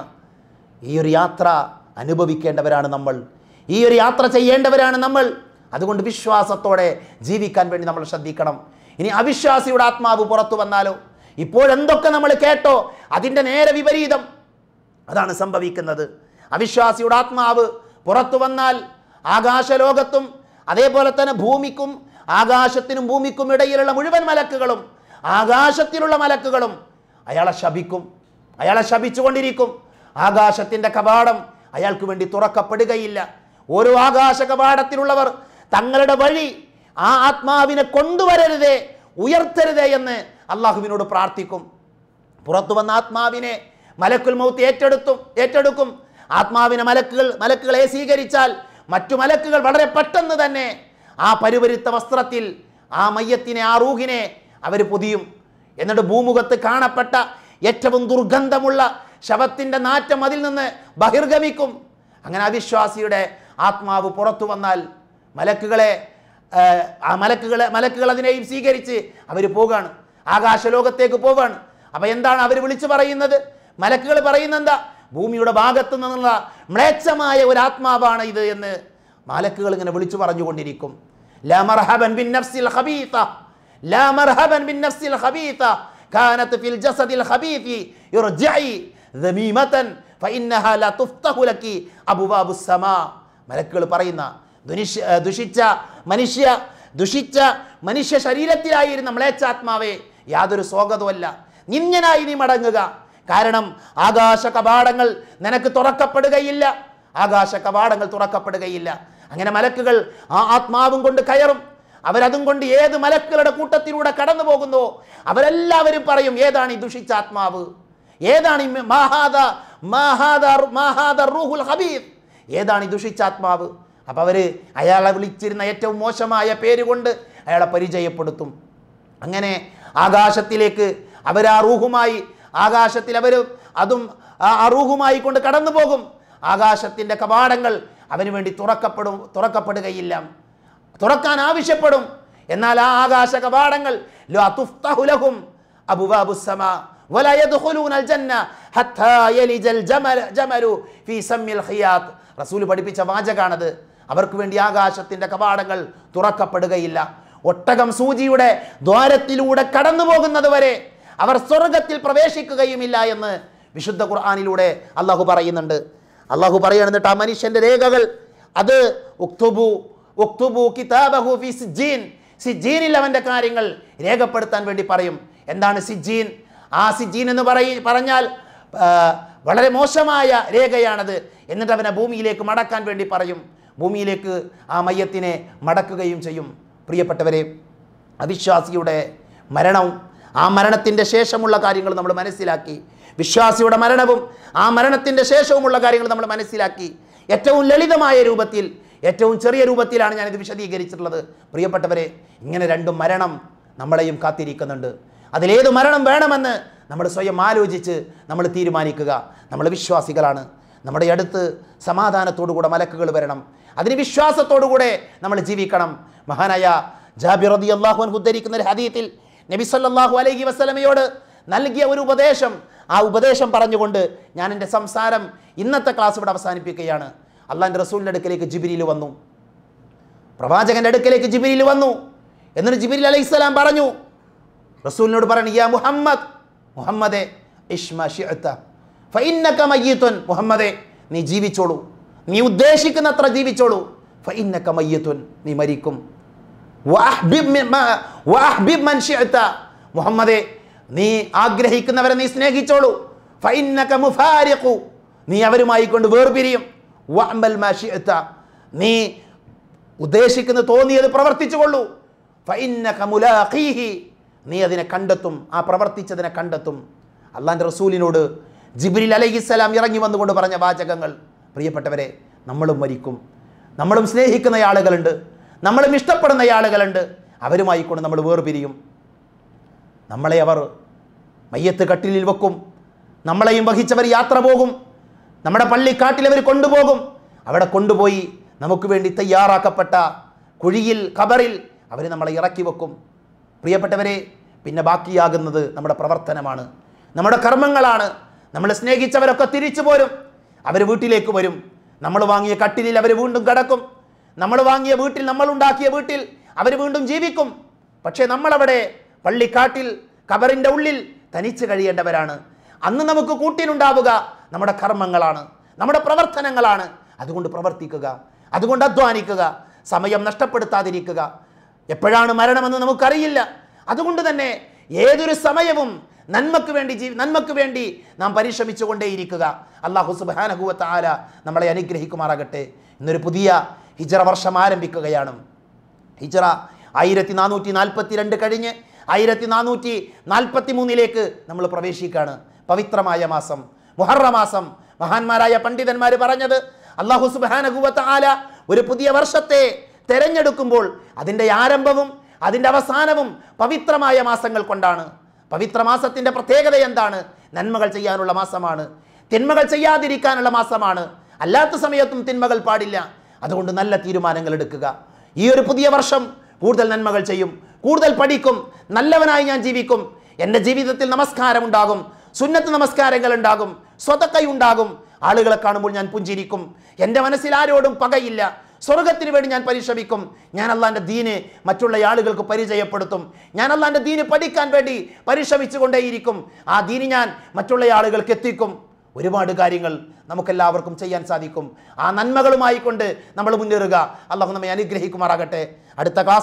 ഈ ഒരു യാത്ര അനുഭവിക്കേണ്ടവരാണ് നമ്മൾ ഈ ഒരു യാത്ര ചെയ്യേണ്ടവരാണ് നമ്മൾ അതുകൊണ്ട് വിശ്വാസത്തോടെ ജീവിക്കാൻ വേണ്ടി നമ്മൾ ശ്രദ്ധിക്കണം ഇനി അവിശ്വാസിയുടെ ആത്മാവ് പുറത്തു വന്നാലോ ഇപ്പോഴെന്തൊക്കെ നമ്മൾ കേട്ടോ അതിൻ്റെ നേരെ വിപരീതം അതാണ് സംഭവിക്കുന്നത് അവിശ്വാസിയുടെ ആത്മാവ് പുറത്തു വന്നാൽ ആകാശലോകത്തും അതേപോലെ തന്നെ ഭൂമിക്കും ആകാശത്തിനും ഭൂമിക്കും ഇടയിലുള്ള മുഴുവൻ മലക്കുകളും ആകാശത്തിലുള്ള മലക്കുകളും അയാളെ ശപിക്കും അയാളെ ശപിച്ചുകൊണ്ടിരിക്കും ആകാശത്തിൻ്റെ കവാടം അയാൾക്ക് വേണ്ടി തുറക്കപ്പെടുകയില്ല ഓരോ ആകാശ കവാടത്തിലുള്ളവർ തങ്ങളുടെ വഴി ആ ആത്മാവിനെ കൊണ്ടുവരരുതേ ഉയർത്തരുതേ എന്ന് അള്ളാഹുവിനോട് പ്രാർത്ഥിക്കും പുറത്തു വന്ന ആത്മാവിനെ മലക്കുൽ മൗത്ത് ഏറ്റെടുത്തും ഏറ്റെടുക്കും ആത്മാവിനെ മലക്കുകൾ മലക്കുകളെ സ്വീകരിച്ചാൽ മറ്റു മലക്കുകൾ വളരെ പെട്ടെന്ന് തന്നെ ആ പരുവരുത്ത വസ്ത്രത്തിൽ ആ മയ്യത്തിനെ ആ റൂഹിനെ അവർ പൊതിയും എന്നിട്ട് ഭൂമുഖത്ത് കാണപ്പെട്ട ഏറ്റവും ദുർഗന്ധമുള്ള ശവത്തിൻ്റെ നാറ്റം അതിൽ നിന്ന് ബഹിർഗമിക്കും അങ്ങനെ അവിശ്വാസിയുടെ ആത്മാവ് പുറത്തു വന്നാൽ മലക്കുകളെ ആ, ആ മലക്കുകളെ മലക്കുകൾ അതിനെയും സ്വീകരിച്ച് അവർ പോവുകയാണ് ആകാശലോകത്തേക്ക് പോവുകയാണ് അപ്പം എന്താണ് അവർ വിളിച്ചു പറയുന്നത് മലക്കുകൾ പറയുന്നത് എന്താ ഭൂമിയുടെ ഭാഗത്തു നിന്നുള്ള മ്ലേച്ഛമായ ഒരു ആത്മാവാണ് ഇത് എന്ന് മലക്കുകൾ ഇങ്ങനെ വിളിച്ചു പറഞ്ഞുകൊണ്ടിരിക്കും ലാ മർഹബൻ ബിൻ നഫ്സിൽ ഖബീത ലാ മർഹബൻ ബിൻ നഫ്സിൽ ഖബീത കാനത്ത് ഫിൽ ജസദിൽ ഖബീതി ഇർജഇ ദമീമതൻ ഫഇന്നഹാ ലാ തുഫ്തഹു ലക്കി അബ്വാബുസ് സമാ മലക്കുകൾ പറയുന്ന ദുനിഷ് ദുഷിച്ച മനുഷ്യ ദുഷിച്ച മനുഷ്യ ശരീരത്തിലായിരുന്ന മ്ലേച്ഛാത്മാവേ യാതൊരു സ്വാഗതമല്ല നിന്യനായി നീ മടങ്ങുക കാരണം ആകാശ കവാടങ്ങൾ നിനക്ക് തുറക്കപ്പെടുകയില്ല ആകാശ കവാടങ്ങൾ തുറക്കപ്പെടുകയില്ല അങ്ങനെ മലക്കുകൾ ആ ആത്മാവും കൊണ്ട് കയറും അവരതും കൊണ്ട് ഏത് മലക്കുകളുടെ കൂട്ടത്തിലൂടെ കടന്നു പോകുന്നുവോ അവരെല്ലാവരും പറയും ഏതാണ് ഈ ദുഷിച്ച ആത്മാവ് ഏതാണ് ഈ മഹാദ മഹാദ മഹാദ റൂഹുൽ ഹബീബ് ഏതാണ് ഈ ദുഷിച്ച ആത്മാവ് അപ്പം അവർ അയാളെ വിളിച്ചിരുന്ന ഏറ്റവും മോശമായ പേര് കൊണ്ട് അയാളെ പരിചയപ്പെടുത്തും അങ്ങനെ ആകാശത്തിലേക്ക് അവർ ആ റൂഹുമായി ആകാശത്തിൽ അവർ അതും ആ ആ റൂഹുമായി കൊണ്ട് കടന്നു പോകും ആകാശത്തിൻ്റെ കവാടങ്ങൾ അവന് വേണ്ടി തുറക്കപ്പെടും തുറക്കപ്പെടുകയില്ല തുറക്കാൻ ആവശ്യപ്പെടും എന്നാൽ ആ ആകാശ കവാടങ്ങൾ ലാ തുഫ്തഹു ലഹും അബ്വാബുസ് സമാ വലാ യദ്ഖുലൂനൽ ജന്ന ഹത്താ യലിജൽ ജമൽ ജമലു ഫീ സമ്മിൽ ഖിയാത്ത് റസൂൽ പഠിപ്പിച്ച വാചകാണത് അവർക്ക് വേണ്ടി ആകാശത്തിന്റെ കവാടങ്ങൾ തുറക്കപ്പെടുകയില്ല ഒട്ടകം സൂചിയുടെ ദ്വാരത്തിലൂടെ കടന്നു പോകുന്നത് വരെ അവർ സ്വർഗത്തിൽ പ്രവേശിക്കുകയുമില്ല എന്ന് വിശുദ്ധ ഖുർആാനിലൂടെ അള്ളാഹു പറയുന്നുണ്ട് അള്ളാഹു പറയുന്നത് എന്നിട്ട് ആ മനുഷ്യന്റെ രേഖകൾ അത് ഉക്തുബു ഉക്തുബു കിതാബഹു ഫി സിജ്ജീൻ സിജ്ജീനിൽ അവൻ്റെ കാര്യങ്ങൾ രേഖപ്പെടുത്താൻ വേണ്ടി പറയും എന്താണ് സിജ്ജീൻ ആ സിജ്ജീൻ എന്ന് പറയി പറഞ്ഞാൽ ആ, വളരെ മോശമായ രേഖയാണത് എന്നിട്ട് അവനെ ഭൂമിയിലേക്ക് മടക്കാൻ വേണ്ടി പറയും ഭൂമിയിലേക്ക് ആ മയ്യത്തിനെ മടക്കുകയും ചെയ്യും പ്രിയപ്പെട്ടവരെ അവിശ്വാസിയുടെ മരണവും ആ മരണത്തിൻ്റെ ശേഷമുള്ള കാര്യങ്ങൾ നമ്മൾ മനസ്സിലാക്കി വിശ്വാസിയുടെ മരണവും ആ മരണത്തിൻ്റെ ശേഷവുമുള്ള കാര്യങ്ങൾ നമ്മൾ മനസ്സിലാക്കി ഏറ്റവും ലളിതമായ രൂപത്തിൽ ഏറ്റവും ചെറിയ രൂപത്തിലാണ് ഞാനിത് വിശദീകരിച്ചിട്ടുള്ളത് പ്രിയപ്പെട്ടവരെ ഇങ്ങനെ രണ്ടും മരണം നമ്മളെയും കാത്തിരിക്കുന്നുണ്ട് അതിലേത് മരണം വേണമെന്ന് നമ്മൾ സ്വയം ആലോചിച്ച് നമ്മൾ തീരുമാനിക്കുക നമ്മൾ വിശ്വാസികളാണ് നമ്മുടെ അടുത്ത് സമാധാനത്തോടുകൂടെ മലക്കുകൾ വരണം അതിന് വിശ്വാസത്തോടുകൂടെ നമ്മൾ ജീവിക്കണം മഹാനായ ജാബിർ റതി അള്ളാഹു ഉദ്ധരിക്കുന്ന ഒരു ഹദീത്തിൽ നബി സല്ലല്ലാഹു അലൈഹി വസല്ലമയോട് നൽകിയ ഒരു ഉപദേശം ആ ഉപദേശം പറഞ്ഞുകൊണ്ട് ഞാൻ എൻ്റെ സംസാരം ഇന്നത്തെ ക്ലാസ് ഇവിടെ അവസാനിപ്പിക്കുകയാണ് അള്ളാൻ്റെ റസൂലിൻ്റെ അടുക്കലേക്ക് ജിബിരിയിൽ വന്നു പ്രവാചകന്റെ അടുക്കലേക്ക് ജിബിരിയിൽ വന്നു എന്നിട്ട് ജിബിരിൽ അലൈഹി സ്വലാം പറഞ്ഞു റസൂലിനോട് പറഞ്ഞു യാ മുഹമ്മദ് മുഹമ്മദെ ഇഷ്മ ഷിഅ്ത ഫഇന്നക മയ്യിത്തുൻ മുഹമ്മദെ നീ ജീവിച്ചോളൂ നീ ഉദ്ദേശിക്കുന്നത്ര ജീവിച്ചോളൂ ഫഇന്നക മയ്യിത്തുൻ നീ മരിക്കും വഅഹ്ബിബ് മി- മ- വഅഹ്ബിബ് മൻ ഷിഅ്ത മുഹമ്മദെ നീ ആഗ്രഹിക്കുന്നവരെ നീ സ്നേഹിച്ചോളൂ ഫഇന്നക മുഫാരിഖു നീ അവരുമായി കൊണ്ട് വേർപിരിയും വഅമൽ മാ ഷിഅ്ത നീ ഉദ്ദേശിക്കുന്ന തോന്നിയത് പ്രവർത്തിച്ചു കൊള്ളൂ ഫഇന്നക മുലാഖീഹി നീ അതിനെ കണ്ടെത്തും ആ പ്രവർത്തിച്ചതിനെ കണ്ടെത്തും അള്ളാൻ്റെ റസൂലിനോട് ജിബ്രിൽ അലൈഹിസ്സലാം ഇറങ്ങി വന്നുകൊണ്ട് പറഞ്ഞ വാചകങ്ങൾ പ്രിയപ്പെട്ടവരെ നമ്മളും മരിക്കും നമ്മളും സ്നേഹിക്കുന്ന ആളുകളുണ്ട് നമ്മളും ഇഷ്ടപ്പെടുന്ന ആളുകളുണ്ട് അവരുമായി കൊണ്ട് നമ്മൾ വേർപിരിയും നമ്മളെ അവർ മയ്യത്ത് കട്ടിലിൽ വെക്കും നമ്മളെയും വഹിച്ചവർ യാത്ര പോകും നമ്മുടെ പള്ളിക്കാട്ടിൽ അവർ കൊണ്ടുപോകും അവിടെ കൊണ്ടുപോയി നമുക്ക് വേണ്ടി തയ്യാറാക്കപ്പെട്ട കുഴിയിൽ ഖബറിൽ അവർ നമ്മളെ ഇറക്കി വെക്കും പ്രിയപ്പെട്ടവരെ പിന്നെ ബാക്കിയാകുന്നത് നമ്മുടെ പ്രവർത്തനമാണ് നമ്മുടെ കർമ്മങ്ങളാണ് നമ്മൾ സ്നേഹിച്ചവരൊക്കെ തിരിച്ചു പോരും അവർ വീട്ടിലേക്ക് വരും നമ്മൾ വാങ്ങിയ കട്ടിലിൽ അവർ വീണ്ടും കിടക്കും നമ്മൾ വാങ്ങിയ വീട്ടിൽ നമ്മൾ ഉണ്ടാക്കിയ വീട്ടിൽ അവർ വീണ്ടും ജീവിക്കും പക്ഷേ നമ്മളവിടെ പള്ളിക്കാട്ടിൽ കബറിൻ്റെ ഉള്ളിൽ തനിച്ച് കഴിയേണ്ടവരാണ് അന്ന് നമുക്ക് കൂട്ടിനുണ്ടാവുക നമ്മുടെ കർമ്മങ്ങളാണ് നമ്മുടെ പ്രവർത്തനങ്ങളാണ് അതുകൊണ്ട് പ്രവർത്തിക്കുക അതുകൊണ്ട് അധ്വാനിക്കുക സമയം നഷ്ടപ്പെടുത്താതിരിക്കുക എപ്പോഴാണ് മരണമെന്ന് നമുക്കറിയില്ല അതുകൊണ്ട് തന്നെ ഏതൊരു സമയവും നന്മക്ക് വേണ്ടി ജീ നന്മക്ക് വേണ്ടി നാം പരിശ്രമിച്ചുകൊണ്ടേയിരിക്കുക അള്ളാഹു സുബാനഹുവത്ത ആല നമ്മളെ അനുഗ്രഹിക്കുമാറാകട്ടെ ഇന്നൊരു പുതിയ ഹിജറ വർഷം ആരംഭിക്കുകയാണ് ഹിജറ ആയിരത്തി നാനൂറ്റി നാൽപ്പത്തി രണ്ട് കഴിഞ്ഞ് ആയിരത്തി നാനൂറ്റി നാൽപ്പത്തി മൂന്നിലേക്ക് നമ്മൾ പ്രവേശിക്കുകയാണ് പവിത്രമായ മാസം മുഹറ മാസം മഹാന്മാരായ പണ്ഡിതന്മാർ പറഞ്ഞത് അള്ളാഹു സുബാനഹുവത്ത ആല ഒരു പുതിയ വർഷത്തെ തെരഞ്ഞെടുക്കുമ്പോൾ അതിൻ്റെ ആരംഭവും അതിൻ്റെ അവസാനവും പവിത്രമായ മാസങ്ങൾ കൊണ്ടാണ് പവിത്ര മാസത്തിൻ്റെ പ്രത്യേകത എന്താണ് നന്മകൾ ചെയ്യാനുള്ള മാസമാണ് തിന്മകൾ ചെയ്യാതിരിക്കാനുള്ള മാസമാണ് അല്ലാത്ത സമയത്തും തിന്മകൾ പാടില്ല അതുകൊണ്ട് നല്ല തീരുമാനങ്ങൾ എടുക്കുക ഈ ഒരു പുതിയ വർഷം കൂടുതൽ നന്മകൾ ചെയ്യും കൂടുതൽ പഠിക്കും നല്ലവനായി ഞാൻ ജീവിക്കും എൻ്റെ ജീവിതത്തിൽ നമസ്കാരം ഉണ്ടാകും സുന്നത്ത് നമസ്കാരങ്ങൾ ഉണ്ടാകും സ്വതക്കയുണ്ടാകും ആളുകളെ കാണുമ്പോൾ ഞാൻ പുഞ്ചിരിക്കും എൻ്റെ മനസ്സിൽ ആരോടും പകയില്ല സ്വർഗത്തിന് വേണ്ടി ഞാൻ പരിശ്രമിക്കും ഞാൻ അള്ളാൻ്റെ ദീന് മറ്റുള്ള ആളുകൾക്ക് പരിചയപ്പെടുത്തും ഞാൻ അള്ളാൻ്റെ ദീന് പഠിക്കാൻ വേണ്ടി പരിശ്രമിച്ചു കൊണ്ടേയിരിക്കും ആ ദീന് ഞാൻ മറ്റുള്ള ആളുകൾക്ക് എത്തിക്കും ഒരുപാട് കാര്യങ്ങൾ നമുക്കെല്ലാവർക്കും ചെയ്യാൻ സാധിക്കും ആ നന്മകളുമായി കൊണ്ട് നമ്മൾ മുന്നേറുക അള്ളാഹു നമ്മെ അനുഗ്രഹിക്കുമാറാകട്ടെ അടുത്ത ക്ലാസ്സിൽ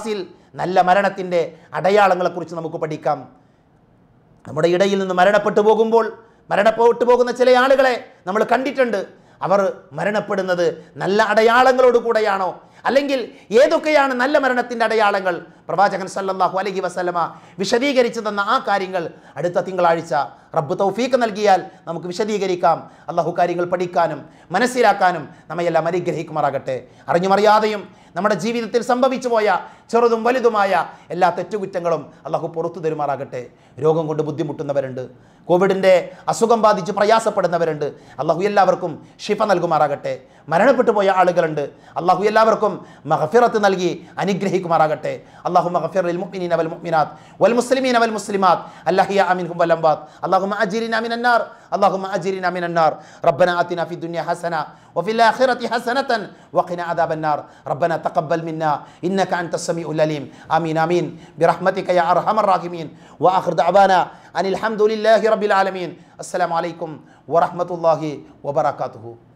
നല്ല മരണത്തിൻ്റെ അടയാളങ്ങളെക്കുറിച്ച് നമുക്ക് പഠിക്കാം നമ്മുടെ ഇടയിൽ നിന്ന് മരണപ്പെട്ടു പോകുമ്പോൾ മരണപ്പെട്ടു പോകുന്ന ചില ആളുകളെ നമ്മൾ കണ്ടിട്ടുണ്ട് അവർ മരണപ്പെടുന്നത് നല്ല അടയാളങ്ങളോട് കൂടെയാണോ അല്ലെങ്കിൽ ഏതൊക്കെയാണ് നല്ല മരണത്തിൻ്റെ അടയാളങ്ങൾ പ്രവാചകൻ സല്ലല്ലാഹു അലൈഹി വസല്ലമ വിശദീകരിച്ചു തന്ന ആ കാര്യങ്ങൾ അടുത്ത തിങ്കളാഴ്ച റബ്ബ് തൗഫീക്ക് നൽകിയാൽ നമുക്ക് വിശദീകരിക്കാം അള്ളാഹു കാര്യങ്ങൾ പഠിക്കാനും മനസ്സിലാക്കാനും നമ്മയെല്ലാം അനുഗ്രഹിക്കുമാറാകട്ടെ അറിഞ്ഞുമറിയാതെയും നമ്മുടെ ജീവിതത്തിൽ സംഭവിച്ചു പോയ ചെറുതും വലുതുമായ എല്ലാ തെറ്റുകുറ്റങ്ങളും അള്ളാഹു പുറത്തു തരുമാറാകട്ടെ രോഗം കൊണ്ട് ബുദ്ധിമുട്ടുന്നവരുണ്ട് കോവിഡിൻ്റെ അസുഖം ബാധിച്ച് പ്രയാസപ്പെടുന്നവരുണ്ട് അള്ളാഹു എല്ലാവർക്കും ഷിഫ നൽകുമാറാകട്ടെ മരണപ്പെട്ടു പോയ ആളുകളുണ്ട് അള്ളാഹു എല്ലാവർക്കും മഹഫിറത്ത് നൽകി അനുഗ്രഹിക്കുമാറാകട്ടെ അള്ളാഹു മഹഫിറിൽ മുഅ്മിനീന വൽ മുഅ്മിനാത്ത് വൽ മുസ്ലിമീന വൽ മുസ്ലിമാത്ത് അല്ലാഹിയ അമിൻഹും വൽ അംവാത്ത് اللهم أجرنا من النار اللهم أجرنا من النار ربنا آتنا في الدنيا حسنة وفي الآخرة حسنة وقنا عذاب النار ربنا تقبل منا إنك أنت السميع العليم آمين آمين برحمتك يا أرحم الراحمين وآخر دعوانا أن الحمد لله رب العالمين السلام عليكم ورحمة الله وبركاته